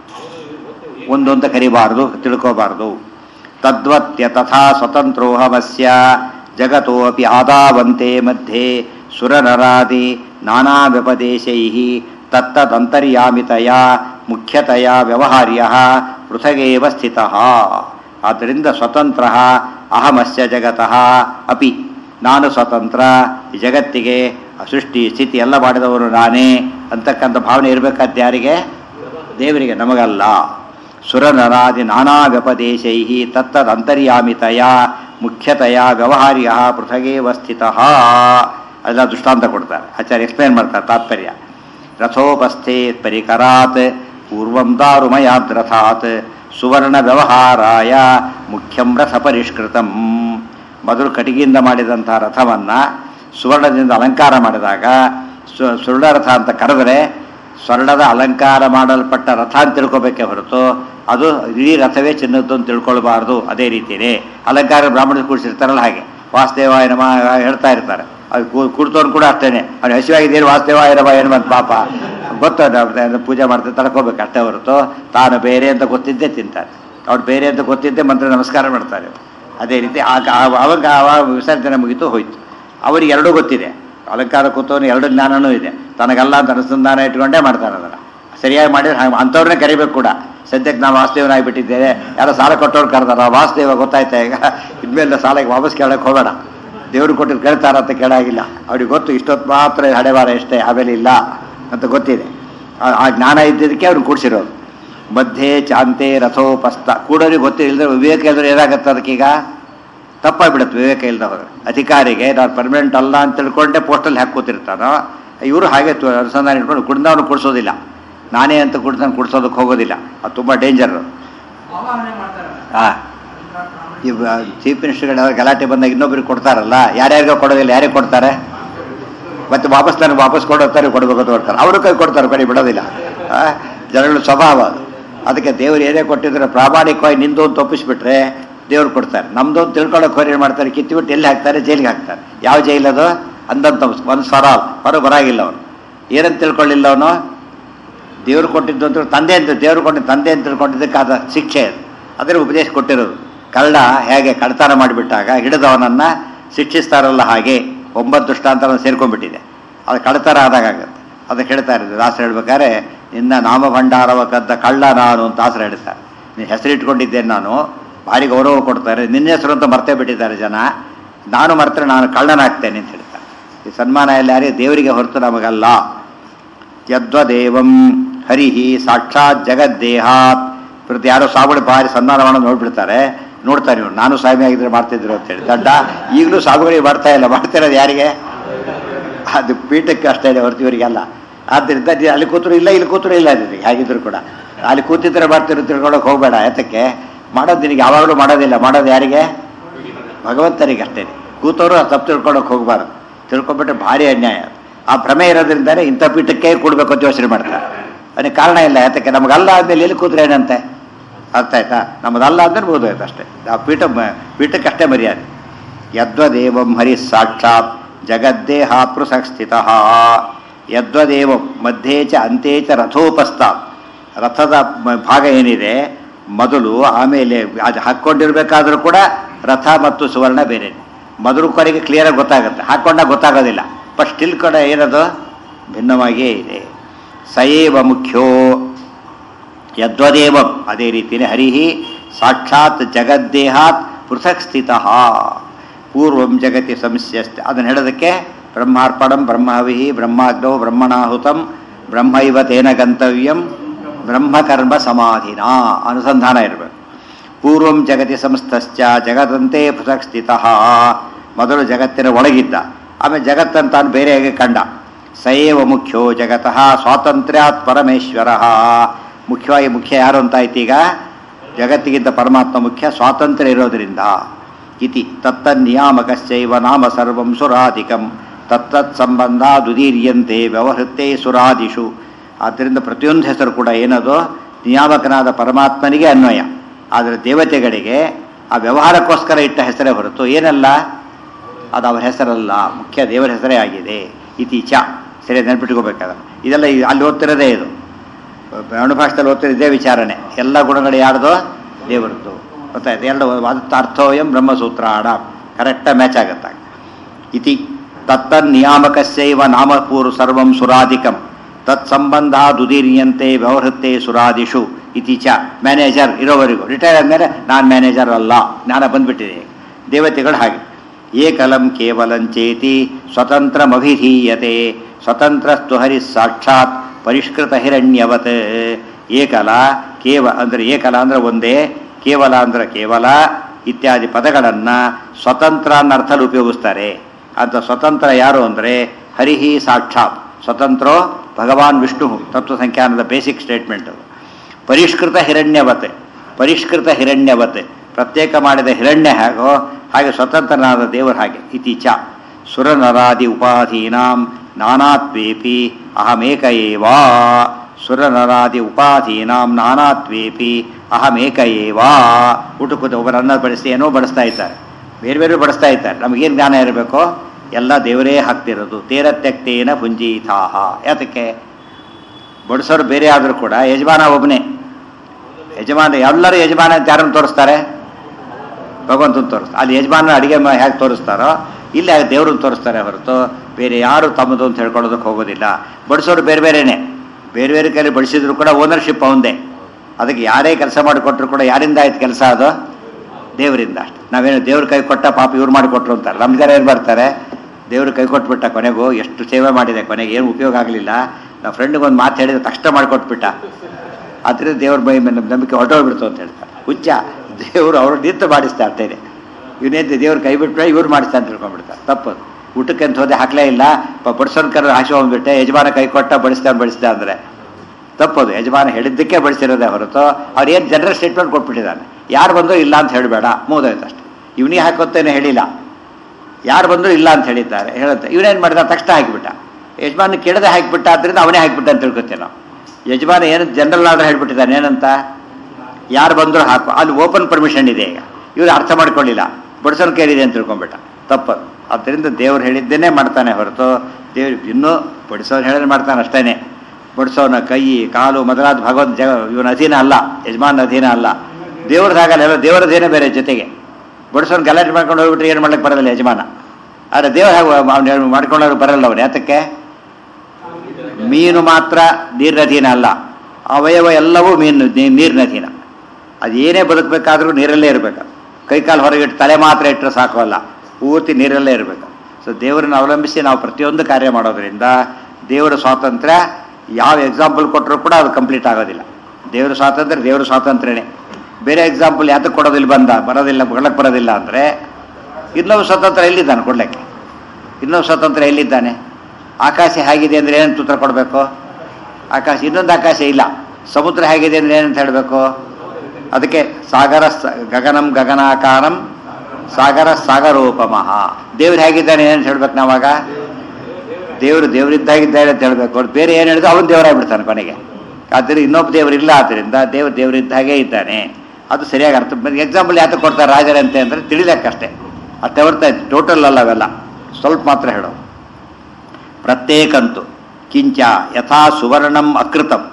ಒಂದು ಅಂತ ಕರಿಬಾರದು ತಿಳ್ಕೋಬಾರದು ತದ್ವತ್ಯ ತಥಾ ಸ್ವತಂತ್ರೋಹಮಸ್ಯ ಜಗತೋಪಿ ಆದಾವಂತೆ ಮಧ್ಯೆ ಸುರನರಾದಿ ನಾನಾ ವ್ಯಪದೇಶೈ ತತ್ತದಂತರ್ಯಾಮಿತಯ ಮುಖ್ಯತೆಯ ವ್ಯವಹಾರ್ಯ ಪೃಥಗೇವ ಸ್ಥಿತ ಆದ್ದರಿಂದ ಸ್ವತಂತ್ರ ಅಹಮಸ್ಯ ಜಗತಃ ಅಪಿ ನಾನು ಸ್ವತಂತ್ರ ಈ ಜಗತ್ತಿಗೆ ಸೃಷ್ಟಿ ಸ್ಥಿತಿ ಎಲ್ಲ ಮಾಡಿದವರು ನಾನೇ ಅಂತಕ್ಕಂಥ ಭಾವನೆ ಇರಬೇಕಾದ ಯಾರಿಗೆ ದೇವರಿಗೆ ನಮಗಲ್ಲ ಸುರನರಾದಿ ನಾನಾ ವ್ಯಪದೇಶೈ ತತ್ತದಂತರ್ಯಾಮಿತಯ ಮುಖ್ಯತೆಯ ವ್ಯವಹಾರ್ಯ ಪೃಥಗೇವ ಸ್ಥಿತ ಅದೆಲ್ಲ ದೃಷ್ಟಾಂತ ಕೊಡ್ತಾರೆ ಆಚಾರ್ಯ ಎಕ್ಸ್ಪ್ಲೇನ್ ಮಾಡ್ತಾರೆ ತಾತ್ಪರ್ಯ ರಥೋಪಸ್ಥೆ ಪರಿಕರಾತ್ ಪೂರ್ವಂ ದಾರುಮಯಾದ್ ರಥಾತ್ ಸುವರ್ಣ ವ್ಯವಹಾರಾಯ ಮುಖ್ಯಂ ರಥ ಪರಿಷ್ಕೃತಂ ಮೊದಲು ಕಟಿಗೆಯಿಂದ ಮಾಡಿದಂತಹ ರಥವನ್ನು ಸುವರ್ಣದಿಂದ ಅಲಂಕಾರ ಮಾಡಿದಾಗ ಸು ಸುವರ್ಣ ರಥ ಅಂತ ಕರೆದರೆ ಸ್ವರ್ಣದ ಅಲಂಕಾರ ಮಾಡಲ್ಪಟ್ಟ ರಥ ಅಂತ ತಿಳ್ಕೊಬೇಕೇ ಹೊರತು ಅದು ಇಡೀ ರಥವೇ ಚಿನ್ನದ್ದು ಅಂತ ತಿಳ್ಕೊಳ್ಬಾರ್ದು ಅದೇ ರೀತಿಯೇ ಅಲಂಕಾರ ಬ್ರಾಹ್ಮಣರು ಕೂಡಿಸಿರ್ತಾರಲ್ಲ ಹಾಗೆ ವಾಸುದೇವಾಯ ನಮ ಹೇಳ್ತಾ ಇರ್ತಾರೆ ಅದು ಕುಡ್ತವ್ರು ಕೂಡ ಅಷ್ಟೇನೆ ಅವ್ನು ಹಸಿವಾಗಿದ್ದೇನು ವಾಸುದೇವಾಯ ನಮ ಏನು ಬಂತು ಪಾಪ ಗೊತ್ತ ಪೂಜೆ ಮಾಡ್ತಾರೆ ತಡ್ಕೋಬೇಕು ಅಷ್ಟೇ ಹೊರತು ತಾನು ಬೇರೆ ಅಂತ ಗೊತ್ತಿದ್ದೇ ತಿಂತಾರೆ ಅವ್ರು ಬೇರೆ ಅಂತ ಗೊತ್ತಿದ್ದೇ ಮಂತ್ರ ನಮಸ್ಕಾರ ಮಾಡ್ತಾರೆ ಅದೇ ರೀತಿ ಆಗ ಅವಾಗ ಆವಾಗ ವಿಸರ್ಜನೆ ಮುಗಿತು ಹೋಯ್ತು ಅವರಿಗೆ ಎರಡೂ ಗೊತ್ತಿದೆ ಅಲಂಕಾರ ಕೂತವನು ಎರಡು ಜ್ಞಾನನೂ ಇದೆ ತನಗಲ್ಲ ಅಂತ ಅನುಸಂಧಾನ ಇಟ್ಕೊಂಡೇ ಮಾಡ್ತಾನೆ ಅದನ್ನು ಸರಿಯಾಗಿ ಮಾಡಿದ್ರೆ ಹಾಗೆ ಅಂಥವ್ರನ್ನೇ ಕರಿಬೇಕು ಕೂಡ ಸದ್ಯಕ್ಕೆ ನಾವು ವಾಸುದೇವನಾಗಿಬಿಟ್ಟಿದ್ದೇವೆ ಯಾರೋ ಸಾಲ ಕೊಟ್ಟವ್ರು ಕರೆದಾರ ವಾಸುದೇವ ಗೊತ್ತಾಯ್ತಾ ಈಗ ಇನ್ಮೇಲೆ ಸಾಲಕ್ಕೆ ವಾಪಸ್ ಕೇಳಕ್ಕೆ ಹೋಗೋಣ ದೇವ್ರು ಕೊಟ್ಟಿದ್ದು ಕೇಳ್ತಾರ ಅಂತ ಕೇಳಾಗಿಲ್ಲ ಅವ್ರಿಗೆ ಗೊತ್ತು ಇಷ್ಟೊತ್ತು ಮಾತ್ರ ಹಡೆವಾರ ಎಷ್ಟೇ ಆಮೇಲೆ ಇಲ್ಲ ಅಂತ ಗೊತ್ತಿದೆ ಆ- ಆ ಜ್ಞಾನ ಇದ್ದಿದ್ದಕ್ಕೆ ಅವ್ರನ್ನ ಕೂಡಿಸಿರೋದು ಮಧ್ಯೆ ಚಾಂತೆ ರಥೋಪಸ್ಥ ಕೂಡೋರಿಗೆ ಗೊತ್ತಿಲ್ಲದ್ರೆ ವಿವೇಕ ಇಲ್ಲದ್ರೆ ಏನಾಗತ್ತೆ ಅದಕ್ಕೀಗ ತಪ್ಪಾಗ್ಬಿಡುತ್ತೆ ವಿವೇಕ ಇಲ್ಲದ ಹೋದ್ರೆ ಅಧಿಕಾರಿಗೆ ನಾನು ಪರ್ಮನೆಂಟ್ ಅಲ್ಲ ಅಂತ ತಿಳ್ಕೊಂಡೆ ಪೋಸ್ಟಲ್ಲಿ ಹಾಕಿ ಕೂತಿರ್ತಾನೋ ಇವರು ಹಾಗೆ ತು- ಅನುಸಂಧಾನ ಇಟ್ಕೊಂಡು ಕುಡ್ದವನು ಕುಡಿಸೋದಿಲ್ಲ ನಾನೇ ಅಂತ ಕುಡ್ದವನು ಕುಡಿಸೋದಕ್ಕೆ ಹೋಗೋದಿಲ್ಲ ಅದು ತುಂಬ ಡೇಂಜರ್ ಆವಾಹನೆ ಮಾಡ್ತಾರೆ ಹಾಂ ಇವ್ ಚೀಫ್ ಮಿನಿಸ್ಟರ್ಗಳ ಗಲಾಟೆ ಬಂದಾಗ ಇನ್ನೊಬ್ರಿಗೆ ಕೊಡ್ತಾರಲ್ಲ ಯಾರ್ಯಾರಿಗೋ ಕೊಡೋದಿಲ್ಲ ಯಾರಿಗೆ ಕೊಡ್ತಾರೆ ಮತ್ತೆ ವಾಪಸ್ ನನಗೆ ವಾಪಸ್ ಕೊಡೋತಾರೆ ಕೊಡಬೇಕು ಅಂತ ಕೊಡ್ತಾರೆ ಅವರು ಕೈ ಕೊಡ್ತಾರೆ ಕಡೆ ಬಿಡೋದಿಲ್ಲ ಆ, ಜನಗಳ ಸ್ವಭಾವ ಅದು ಅದಕ್ಕೆ ದೇವರು ಏನೇ ಕೊಟ್ಟಿದ್ರೆ ಪ್ರಾಮಾಣಿಕವಾಗಿ ನಿಂದು ಅಂತ ಒಪ್ಪಿಸ್ಬಿಟ್ರೆ ದೇವ್ರು ಕೊಡ್ತಾರೆ ನಮ್ದು ಅಂತ ತಿಳ್ಕೊಳ್ಳೋಕೆ ಹೊರ ಏನು ಮಾಡ್ತಾರೆ ಕಿತ್ತಿಬಿಟ್ಟು ಎಲ್ಲಿ ಹಾಕ್ತಾರೆ ಜೈಲಿಗೆ ಹಾಕ್ತಾರೆ ಯಾವ ಜೈಲದು ಅಂದಂತ ಒಂದು ಸರಾಲ್ ಹೊರ ಬರಾಗಿಲ್ಲ ಅವನು ಏನಂತ ತಿಳ್ಕೊಳ್ಳಿಲ್ಲ ಅವನು ದೇವರು ಕೊಟ್ಟಿದ್ದು ಅಂತ ತಂದೆ ಅಂತ ದೇವರು ಕೊಟ್ಟಿದ್ದು ತಂದೆ ಅಂತ ತಿಳ್ಕೊಂಡಿದ್ದಕ್ಕೆ ಆದ ಶಿಕ್ಷೆ ಅದು ಅದರ ಉಪದೇಶ ಕೊಟ್ಟಿರೋದು ಕಳ್ಳ ಹೇಗೆ ಕಳ್ತನ ಮಾಡಿಬಿಟ್ಟಾಗ ಹಿಡಿದವನನ್ನ ಶಿಕ್ಷಿಸ್ತಾರಲ್ಲ ಹಾಗೆ ಒಂಬತ್ತು ದುಷ್ಟಾಂತರ ಸೇರ್ಕೊಂಡ್ಬಿಟ್ಟಿದೆ ಅದು ಕಳ್ತನ ಆದಾಗ ಆಗುತ್ತೆ ಅದಕ್ಕೆ ಹೇಳ್ತಾ ಇರೋದು ದಾಸರು ಹೇಳ್ಬೇಕಾದ್ರೆ ನಿನ್ನ ನಾಮಭಂಡಾರವ ಕದ್ದ ಕಳ್ಳ ನಾನು ಅಂತ ದಾಸರು ಹೇಳ್ತಾರೆ ನೀನು ಹೆಸರಿಟ್ಕೊಂಡಿದ್ದೇನೆ ನಾನು ಭಾರಿ ಗೌರವ ಕೊಡ್ತಾರೆ ನಿನ್ನ ಹೆಸರು ಅಂತ ಮರ್ತೇ ಬಿಟ್ಟಿದ್ದಾರೆ ಜನ ನಾನು ಮರ್ತರೆ ನಾನು ಕಳ್ಳನಾಗ್ತೇನೆ ಅಂತ ಹೇಳ್ತಾರೆ ಈ ಸನ್ಮಾನ ಎಲ್ಲ ಯಾರಿಗೆ ದೇವರಿಗೆ ಹೊರತು ನಮಗಲ್ಲ ಯದ್ವದೇವಂ ಹರಿಹಿ ಸಾಕ್ಷಾತ್ ಜಗದ್ದೇಹಾತ್ ಪ್ರತಿ ಯಾರೋ ಸಾಗುಡಿ ಭಾರಿ ಸನ್ಮಾನ ಮಾಡೋದು ನೋಡ್ಬಿಡ್ತಾರೆ ನೋಡ್ತಾರೆ ಇವ್ರು ನಾನು ಸ್ವಾಮಿ ಆಗಿದ್ರೆ ಮಾಡ್ತಿದ್ರು ಅಂತೇಳಿ ದಡ್ಡ ಈಗಲೂ ಸಾಗುವಳಿ ಮಾಡ್ತಾ ಇಲ್ಲ ಮಾಡ್ತಿರೋದು ಯಾರಿಗೆ ಅದು ಪೀಠಕ್ಕೆ ಅಷ್ಟೇ ಇದೆ ಹೊರತು ಇವರಿಗೆಲ್ಲ ಆದ್ದರಿಂದ ನೀ ಅಲ್ಲಿ ಕೂತರು ಇಲ್ಲ ಇಲ್ಲಿ ಕೂತರು ಇಲ್ಲ ನಿನಗೆ ಹೇಗಿದ್ರು ಕೂಡ ಅಲ್ಲಿ ಕೂತಿದ್ರೆ ಮಾಡ್ತಿರೋ ತಿಳ್ಕೊಳಕ್ಕೆ ಹೋಗಬೇಡ ಯಾತಕ್ಕೆ ಮಾಡೋದು ನಿನಗೆ ಯಾವಾಗಲೂ ಮಾಡೋದಿಲ್ಲ ಮಾಡೋದು ಯಾರಿಗೆ ಭಗವಂತನಿಗೆ ಅಷ್ಟೇ ಕೂತವರು ತಪ್ಪು ತಿಳ್ಕೊಳಕ್ಕೆ ಹೋಗಬಾರ್ದು ತಿಳ್ಕೊಂಬಿಟ್ರೆ ಭಾರಿ ಅನ್ಯಾಯ ಅದು. ಆ ಭ್ರಮೆ ಇರೋದ್ರಿಂದಲೇ ಇಂಥ ಪೀಠಕ್ಕೆ ಕೊಡಬೇಕು ಅಂತ ಯೋಚನೆ ಮಾಡ್ತಾರೆ ಅದಕ್ಕೆ ಕಾರಣ ಇಲ್ಲ ಯಾತಕ್ಕೆ ನಮಗಲ್ಲ ಆದ್ಮೇಲೆ ಎಲ್ಲಿ ಕೂತ್ರೆ ಏನಂತೆ ಅರ್ಥ ಆಯ್ತಾ ನಮ್ಮದಲ್ಲ ಅಂದ್ರೆ ಬೋಧಾಯ್ತು ಅಷ್ಟೇ ಆ ಪೀಠ ಪೀಠಕ್ಕೆ ಅಷ್ಟೇ ಮರ್ಯಾದೆ ಯದ್ವದೇವಂ ಹರಿ ಸಾಕ್ಷಾತ್ ಜಗದ್ದೇಹಾಪೃಸಕ್ ಸ್ಥಿತ ಯದ್ವದೇವಂ ಮಧ್ಯೆ ಚ ಅಂತೆ ಚ ರಥೋಪಸ್ತಾತ್ ರಥದ ಮ- ಭಾಗ ಏನಿದೆ ಮೊದಲು ಆಮೇಲೆ ಅದು ಹಾಕ್ಕೊಂಡಿರ್ಬೇಕಾದ್ರೂ ಕೂಡ ರಥ ಮತ್ತು ಸುವರ್ಣ ಬೇರೆ ಮೊದಲು ಕೊನೆಗೆ ಕ್ಲಿಯರಾಗಿ ಗೊತ್ತಾಗುತ್ತೆ ಹಾಕ್ಕೊಂಡಾಗ ಗೊತ್ತಾಗೋದಿಲ್ಲ ಬಟ್ ಸ್ಟಿಲ್ ಕೂಡ ಏನದು ಭಿನ್ನವಾಗಿಯೇ ಇದೆ ಸಯೇವ ಮುಖ್ಯೋ ಯದ್ವದೇವಂ ಅದೇ ರೀತಿಯೇ ಹರಿಹಿ ಸಾಕ್ಷಾತ್ ಜಗದ್ದೇಹಾತ್ ಪೃಥಕ್ ಸ್ಥಿತ ಪೂರ್ವಂ ಜಗತಿ ಸಂಸ್ಯಸ್ತೆ ಅದನ್ನು ಹೇಳೋದಕ್ಕೆ ಬ್ರಹ್ಮಾರ್ಪಣಂ ಬ್ರಹ್ಮವಿಹಿ ಬ್ರಹ್ಮಾಗ್ನೋ ಬ್ರಹ್ಮಣಾಹುತಂ ಬ್ರಹ್ಮೈವ ತೇನ ಗಂತವ್ಯಂ ಬ್ರಹ್ಮಕರ್ಮ ಸಮಾಧಿನ ಅನುಸಂಧಾನ ಇರಬೇಕು ಪೂರ್ವಂ ಜಗತಿ ಸಂಸ್ಥಶ್ಚ ಜಗದಂತೆ ಪೃಥಕ್ ಸ್ಥಿತ ಮೊದಲು ಜಗತ್ತಿನ ಒಳಗಿದ್ದ ಆಮೇಲೆ ಜಗತ್ತನ್ನು ತಾನು ಬೇರೆಯಾಗಿ ಕಂಡ ಸಯೇವ ಮುಖ್ಯೋ ಜಗತಃ ಸ್ವಾತಂತ್ರ್ಯಾತ್ ಪರಮೇಶ್ವರ ಮುಖ್ಯವಾಗಿ ಮುಖ್ಯ ಯಾರು ಅಂತ ಈಗ ಜಗತ್ತಿಗಿಂತ ಪರಮಾತ್ಮ ಮುಖ್ಯ ಸ್ವಾತಂತ್ರ್ಯ ಇರೋದರಿಂದ ಇತಿ ತತ್ತನ್ನಿಯಾಮಕಶ್ಚೈವ ನಾಮ ಸರ್ವಂ ಸುರಾಧಿಕಂ ತತ್ತತ್ ಸಂಬಂಧ ದುದೀರ್ಯಂತೆ ವ್ಯವಹೃತ್ತೆ ಸುರಾದಿಷು ಆದ್ದರಿಂದ ಪ್ರತಿಯೊಂದು ಹೆಸರು ಕೂಡ ಏನದು ನಿಯಾಮಕನಾದ ಪರಮಾತ್ಮನಿಗೆ ಅನ್ವಯ ಆದರೆ ದೇವತೆಗಳಿಗೆ ಆ ವ್ಯವಹಾರಕ್ಕೋಸ್ಕರ ಇಟ್ಟ ಹೆಸರೇ ಹೊರತು ಏನಲ್ಲ ಅದು ಅವರ ಹೆಸರಲ್ಲ ಮುಖ್ಯ ದೇವರ ಹೆಸರೇ ಆಗಿದೆ ಇತೀಚ ಸರಿ ನೆನ್ಪಿಟ್ಕೋಬೇಕಾದ ಇದೆಲ್ಲ ಈ- ಅಲ್ಲಿ ಓದ್ತಿರೋದೇ ಇದು ಅಣುಭಾಷದಲ್ಲಿ ಓದ್ತಿರೋ ಇದೇ ವಿಚಾರಣೆ ಎಲ್ಲ ಗುಣಗಳು ಯಾರ್ದು ದೇವರದ್ದು ಗೊತ್ತಾಯ್ತು ಎರಡು ಅದು ಅರ್ಥೋಯಂ ಬ್ರಹ್ಮಸೂತ್ರಾಣ ಕರೆಕ್ಟಾಗಿ ಮ್ಯಾಚ್ ಆಗುತ್ತೆ ಇತಿ ತತ್ತನ್ನಿಯಾಮಕಸ್ಯೈವ ನಾಮಪೂರ್ ಸರ್ವಂ ಸುರಾಧಿಕಂ ತತ್ಸಂಬಂಧ ದುದೀರ್ಯಂತೆ ವ್ಯವಹೃತ್ತೆ ಸುರಾದಿಷು ಇತಿ ಚ ಮ್ಯಾನೇಜರ್ ಇರೋವರೆಗೂ ರಿಟೈರ್ ಆದಮೇಲೆ ನಾನು ಮ್ಯಾನೇಜರ್ ಅಲ್ಲ ಜ್ಞಾನ ಬಂದ್ಬಿಟ್ಟಿದೆ ದೇವತೆಗಳು ಹಾಗೆ ಏಕಲಂ ಕೇವಲಂಚೇತಿ ಸ್ವತಂತ್ರಮಭಿಧೀಯತೆ ಸ್ವತಂತ್ರಸ್ತು ಹರಿ ಸಾಕ್ಷಾತ್ ಪರಿಷ್ಕೃತ ಹಿರಣ್ಯವತ್ ಏಕಲ ಕೇವ ಅಂದರೆ ಏಕಲ ಅಂದರೆ ಒಂದೇ ಕೇವಲ ಅಂದರೆ ಕೇವಲ ಇತ್ಯಾದಿ ಪದಗಳನ್ನು ಸ್ವತಂತ್ರ ಅನ್ನರ್ಥಲ್ಲಿ ಉಪಯೋಗಿಸ್ತಾರೆ ಅಂತ ಸ್ವತಂತ್ರ ಯಾರು ಅಂದರೆ ಹರಿಹಿ ಸಾಕ್ಷಾತ್ ಸ್ವತಂತ್ರೋ ಭಗವಾನ್ ವಿಷ್ಣು ತತ್ವ ಸಂಖ್ಯಾನದ ಬೇಸಿಕ್ ಸ್ಟೇಟ್ಮೆಂಟ್ ಅದು ಪರಿಷ್ಕೃತ ಹಿರಣ್ಯವತೆ ಪರಿಷ್ಕೃತ ಹಿರಣ್ಯವತೆ ಪ್ರತ್ಯೇಕ ಮಾಡಿದ ಹಿರಣ್ಯ ಹೇಗೋ ಹಾಗೆ ಸ್ವತಂತ್ರನಾದ ದೇವರು ಹಾಗೆ ಇತೀಚ ಸುರನರಾದಿ ಉಪಾಧೀನಾಂ ನಾನಾತ್ವೇಪಿ ಅಹಮೇಕ ಏವ ಸುರನರಾದಿ ಉಪಾಧೀನಾಂ ನಾನಾತ್ವೇಪಿ ಅಹಮೇಕ ಏವ ಊಟಕ್ಕೂ ಒಬ್ಬರು ಅನ್ನ ಬಡಿಸಿ ಏನೋ ಬಡಿಸ್ತಾ ಇದ್ದಾರೆ ಬೇರೆ ಬೇರೆ ಬಡಿಸ್ತಾ ಇದ್ದಾರೆ ನಮಗೇನು ಜ್ಞಾನ ಇರಬೇಕು ಎಲ್ಲ ದೇವರೇ ಹಾಕ್ತಿರೋದು ತೇರ ತ್ಯಕ್ತೇನ ಪುಂಜೀತಾಹ ಯಾತಕ್ಕೆ ಬಡಿಸೋರು ಬೇರೆ ಆದರೂ ಕೂಡ ಯಜಮಾನ ಒಬ್ಬನೇ ಯಜಮಾನ ಎಲ್ಲರೂ ಯಜಮಾನ ಅಂತ ಯಾರನ್ನು ತೋರಿಸ್ತಾರೆ ಭಗವಂತನ ತೋರಿಸ್ತಾರೆ ಅಲ್ಲಿ ಯಜಮಾನ ಅಡಿಗೆ ಹೇಗೆ ತೋರಿಸ್ತಾರೋ ಇಲ್ಲಿ ಹಾಗೆ ದೇವ್ರನ್ನ ತೋರಿಸ್ತಾರೆ ಹೊರತು ಬೇರೆ ಯಾರು ತಮ್ಮದು ಅಂತ ಹೇಳ್ಕೊಳ್ಳೋದಕ್ಕೆ ಹೋಗೋದಿಲ್ಲ ಬಡಿಸೋರು ಬೇರೆ ಬೇರೆನೆ ಬೇರೆ ಬೇರೆ ಕೈಲಿ ಬಡಿಸಿದ್ರು ಕೂಡ ಓನರ್ಶಿಪ್ ಅವಂದೇ ಅದಕ್ಕೆ ಯಾರೇ ಕೆಲಸ ಮಾಡಿಕೊಟ್ರು ಕೂಡ ಯಾರಿಂದ ಆಯ್ತು ಕೆಲಸ ಅದು ದೇವರಿಂದ ಅಷ್ಟೆ ನಾವೇನು ದೇವ್ರ ಕೈ ಕೊಟ್ಟ ಪಾಪ ಇವ್ರು ಮಾಡಿಕೊಟ್ರು ಅಂತಾರೆ ನಮ್ಮ ಜನ ಏನು ಬರ್ತಾರೆ ದೇವ್ರ ಕೈ ಕೊಟ್ಬಿಟ್ಟ ಕೊನೆಗೂ ಎಷ್ಟು ಸೇವೆ ಮಾಡಿದೆ ಕೊನೆಗೆ ಏನು ಉಪಯೋಗ ಆಗಲಿಲ್ಲ ನಮ್ಮ ಫ್ರೆಂಡ್ಗೆ ಒಂದು ಮಾತು ಹೇಳಿದ್ರೆ ತಕ್ಷಣ ಮಾಡಿಕೊಟ್ಬಿಟ್ಟ ಅದರಿಂದ ದೇವ್ರ ಬೈ ಮೇಲೆ ನಂಬಿಕೆ ಹೊರಟೋಗ್ಬಿಡ್ತು ಅಂತ ಹೇಳ್ತಾರೆ ಹುಚ್ಚ ದೇವರು ಅವರು ನಿಂತು ಮಾಡಿಸ್ತಾ ಇರ್ತೇನೆ ಇವನೇಂತ ದೇವ್ರು ಕೈ ಬಿಟ್ರೆ ಇವ್ರು ಮಾಡಿಸ್ತಾ ಅಂತ ತಿಳ್ಕೊಂಡ್ಬಿಡ್ತಾರೆ ತಪ್ಪದು ಊಟಕ್ಕೆ ಅಂತ ಹೋದೆ ಹಾಕ್ಲೇ ಇಲ್ಲ ಬಡಿಸೋನ್ ಕರ ಹಾಕಿ ಹೋಗ್ಬಿಟ್ಟೆ ಯಜಮಾನ ಕೈ ಕೊಟ್ಟ ಬಡಿಸ್ತಾ ಬಡಿಸ್ತಾ ಅಂದರೆ ತಪ್ಪದು ಯಜಮಾನ ಹೇಳಿದ್ದಕ್ಕೆ ಬಡಿಸಿರೋದೇ ಹೊರತು ಅವ್ರು ಏನು ಜನರಲ್ ಸ್ಟೇಟ್ಮೆಂಟ್ ಕೊಟ್ಬಿಟ್ಟಿದ್ದಾನೆ ಯಾರು ಬಂದರೂ ಇಲ್ಲ ಅಂತ ಹೇಳಬೇಡ ಮುಗಿದೋಯ್ತು ಅಷ್ಟೆ ಇವನಿಗೆ ಹಾಕೋತೇನೆ ಹೇಳಿಲ್ಲ ಯಾರು ಬಂದರೂ ಇಲ್ಲ ಅಂತ ಹೇಳಿದ್ದಾರೆ ಹೇಳುತ್ತೆ ಇವನೇನು ಮಾಡಿದ ತಕ್ಷಣ ಹಾಕಿಬಿಟ್ಟ ಯಜಮಾನ ಕೆಡದೆ ಹಾಕಿಬಿಟ್ಟ ಆದ್ದರಿಂದ ಅವನೇ ಹಾಕಿಬಿಟ್ಟ ಅಂತ ತಿಳ್ಕೊತೇವೆ ನಾವು ಯಜಮಾನ ಏನು ಜನರಲ್ ಆರ್ಡರ್ ಹೇಳ್ಬಿಟ್ಟಿದ್ದಾನೆ ಏನಂತ ಯಾರು ಬಂದರೂ ಹಾಕು ಅಲ್ಲಿ ಓಪನ್ ಪರ್ಮಿಷನ್ ಇದೆ ಈಗ ಇವ್ರು ಅರ್ಥ ಮಾಡ್ಕೊಳ್ಳಿಲ್ಲ ಬಡಿಸೋನ್ ಕೇಳಿದೆ ಅಂತ ತಿಳ್ಕೊಂಬಿಟ್ಟ ತಪ್ಪದು ಆದ್ದರಿಂದ ದೇವ್ರು ಹೇಳಿದ್ದೇನೆ ಮಾಡ್ತಾನೆ ಹೊರತು ದೇವ್ರು ಇನ್ನೂ ಬಡಿಸೋನು ಹೇಳಿದ್ರೆ ಮಾಡ್ತಾನೆ ಅಷ್ಟೇನೆ ಬಡಿಸೋನ ಕೈ ಕಾಲು ಮೊದಲಾದ ಭಗವಂತ ಜಗ ಇವನ ಅಧೀನ ಅಲ್ಲ ಯಜಮಾನ ಅಧೀನ ಅಲ್ಲ ದೇವ್ರದ್ದು ಹಾಗಲ್ಲ ಎಲ್ಲ ದೇವರ ಅಧೀನ ಬೇರೆ ಜೊತೆಗೆ ಬಡಿಸೋನ್ ಗಲಾಟೆ ಮಾಡ್ಕೊಂಡು ಹೋಗ್ಬಿಟ್ರೆ ಏನು ಮಾಡ್ಲಿಕ್ಕೆ ಬರೋದಿಲ್ಲ ಯಜಮಾನ ಆದರೆ ದೇವ್ರು ಹಾಗೆ ಅವ್ನು ಮಾಡ್ಕೊಂಡವ್ರು ಬರಲ್ಲ ಅವನು ಯಾತಕ್ಕೆ ಮೀನು ಮಾತ್ರ ನೀರಿನಧೀನ ಅಲ್ಲ ಅವಯವ ಎಲ್ಲವೂ ಮೀನು ನೀ- ನೀರಿನಧೀನ ಅದು ಏನೇ ಬದುಕಬೇಕಾದ್ರೂ ನೀರಲ್ಲೇ ಇರಬೇಕು ಕೈಕಾಲು ಹೊರಗಿಟ್ಟು ತಲೆ ಮಾತ್ರ ಇಟ್ಟರೆ ಸಾಕು ಅಲ್ಲ ಪೂರ್ತಿ ನೀರಲ್ಲೇ ಇರಬೇಕು ಸೊ ದೇವರನ್ನ ಅವಲಂಬಿಸಿ ನಾವು ಪ್ರತಿಯೊಂದು ಕಾರ್ಯ ಮಾಡೋದ್ರಿಂದ ದೇವರ ಸ್ವಾತಂತ್ರ್ಯ ಯಾವ ಎಕ್ಸಾಂಪಲ್ ಕೊಟ್ಟರೂ ಕೂಡ ಅದು ಕಂಪ್ಲೀಟ್ ಆಗೋದಿಲ್ಲ ದೇವರ ಸ್ವಾತಂತ್ರ್ಯ ದೇವರ ಸ್ವಾತಂತ್ರ್ಯನೇ ಬೇರೆ ಎಕ್ಸಾಂಪಲ್ ಯಾತಕ್ಕೆ ಕೊಡೋದಿಲ್ಲ ಬಂದ ಬರೋದಿಲ್ಲ ಕೊಡಕ್ಕೆ ಬರೋದಿಲ್ಲ ಅಂದರೆ ಇನ್ನೊಬ್ಬ ಸ್ವತಂತ್ರ ಎಲ್ಲಿದ್ದಾನೆ ಕೊಡ್ಲಿಕ್ಕೆ ಇನ್ನೊಬ್ಬ ಸ್ವತಂತ್ರ ಎಲ್ಲಿದ್ದಾನೆ ಆಕಾಶ ಹೇಗಿದೆ ಅಂದರೆ ಏನಂತ ಉತ್ತರ ಕೊಡಬೇಕು ಆಕಾಶ ಇನ್ನೊಂದು ಆಕಾಶ ಇಲ್ಲ ಸಮುದ್ರ ಹೇಗಿದೆ ಅಂದರೆ ಏನಂತ ಹೇಳಬೇಕು ಅದಕ್ಕೆ ಸಾಗರ ಸ- ಗಗನಂ ಗಗನಾಕಾರಂ ಸಾಗರ ಸಾಗರೋಪಮಃ ದೇವ್ರು ಹೇಗಿದ್ದಾನೆ ಏನಂತ ಹೇಳ್ಬೇಕು ನಾವಾಗ ದೇವರು ದೇವರಿದ್ದಾಗಿದ್ದಾರೆ ಅಂತ ಹೇಳ್ಬೇಕು ಅವ್ರು ಬೇರೆ ಏನು ಹೇಳಿದ್ರು ಅವನು ದೇವರಾಗ್ಬಿಡ್ತಾನೆ ಕೊನೆಗೆ ಆದ್ದರಿಂದ ಇನ್ನೊಬ್ಬ ದೇವರು ಇಲ್ಲ ಆದ್ದರಿಂದ ದೇವ್ರು ದೇವರಿದ್ದ ಹಾಗೆ ಇದ್ದಾನೆ ಅದು ಸರಿಯಾಗಿ ಅರ್ಥ ಎಕ್ಸಾಂಪಲ್ ಯಾತಕ್ಕೆ ಕೊಡ್ತಾರೆ ರಾಜರಂತೆ ಅಂದರೆ ತಿಳಿಲಕ್ಕಷ್ಟೇ ಅಷ್ಟೇ ಹೊರ್ತಾ ಟೋಟಲ್ ಅಲ್ಲ ಅವೆಲ್ಲ ಸ್ವಲ್ಪ ಮಾತ್ರ ಹೇಳೋ ಪ್ರತ್ಯೇಕಂತು ಕಿಂಚ ಯಥಾ ಸುವರ್ಣಂ ಅಕೃತಂ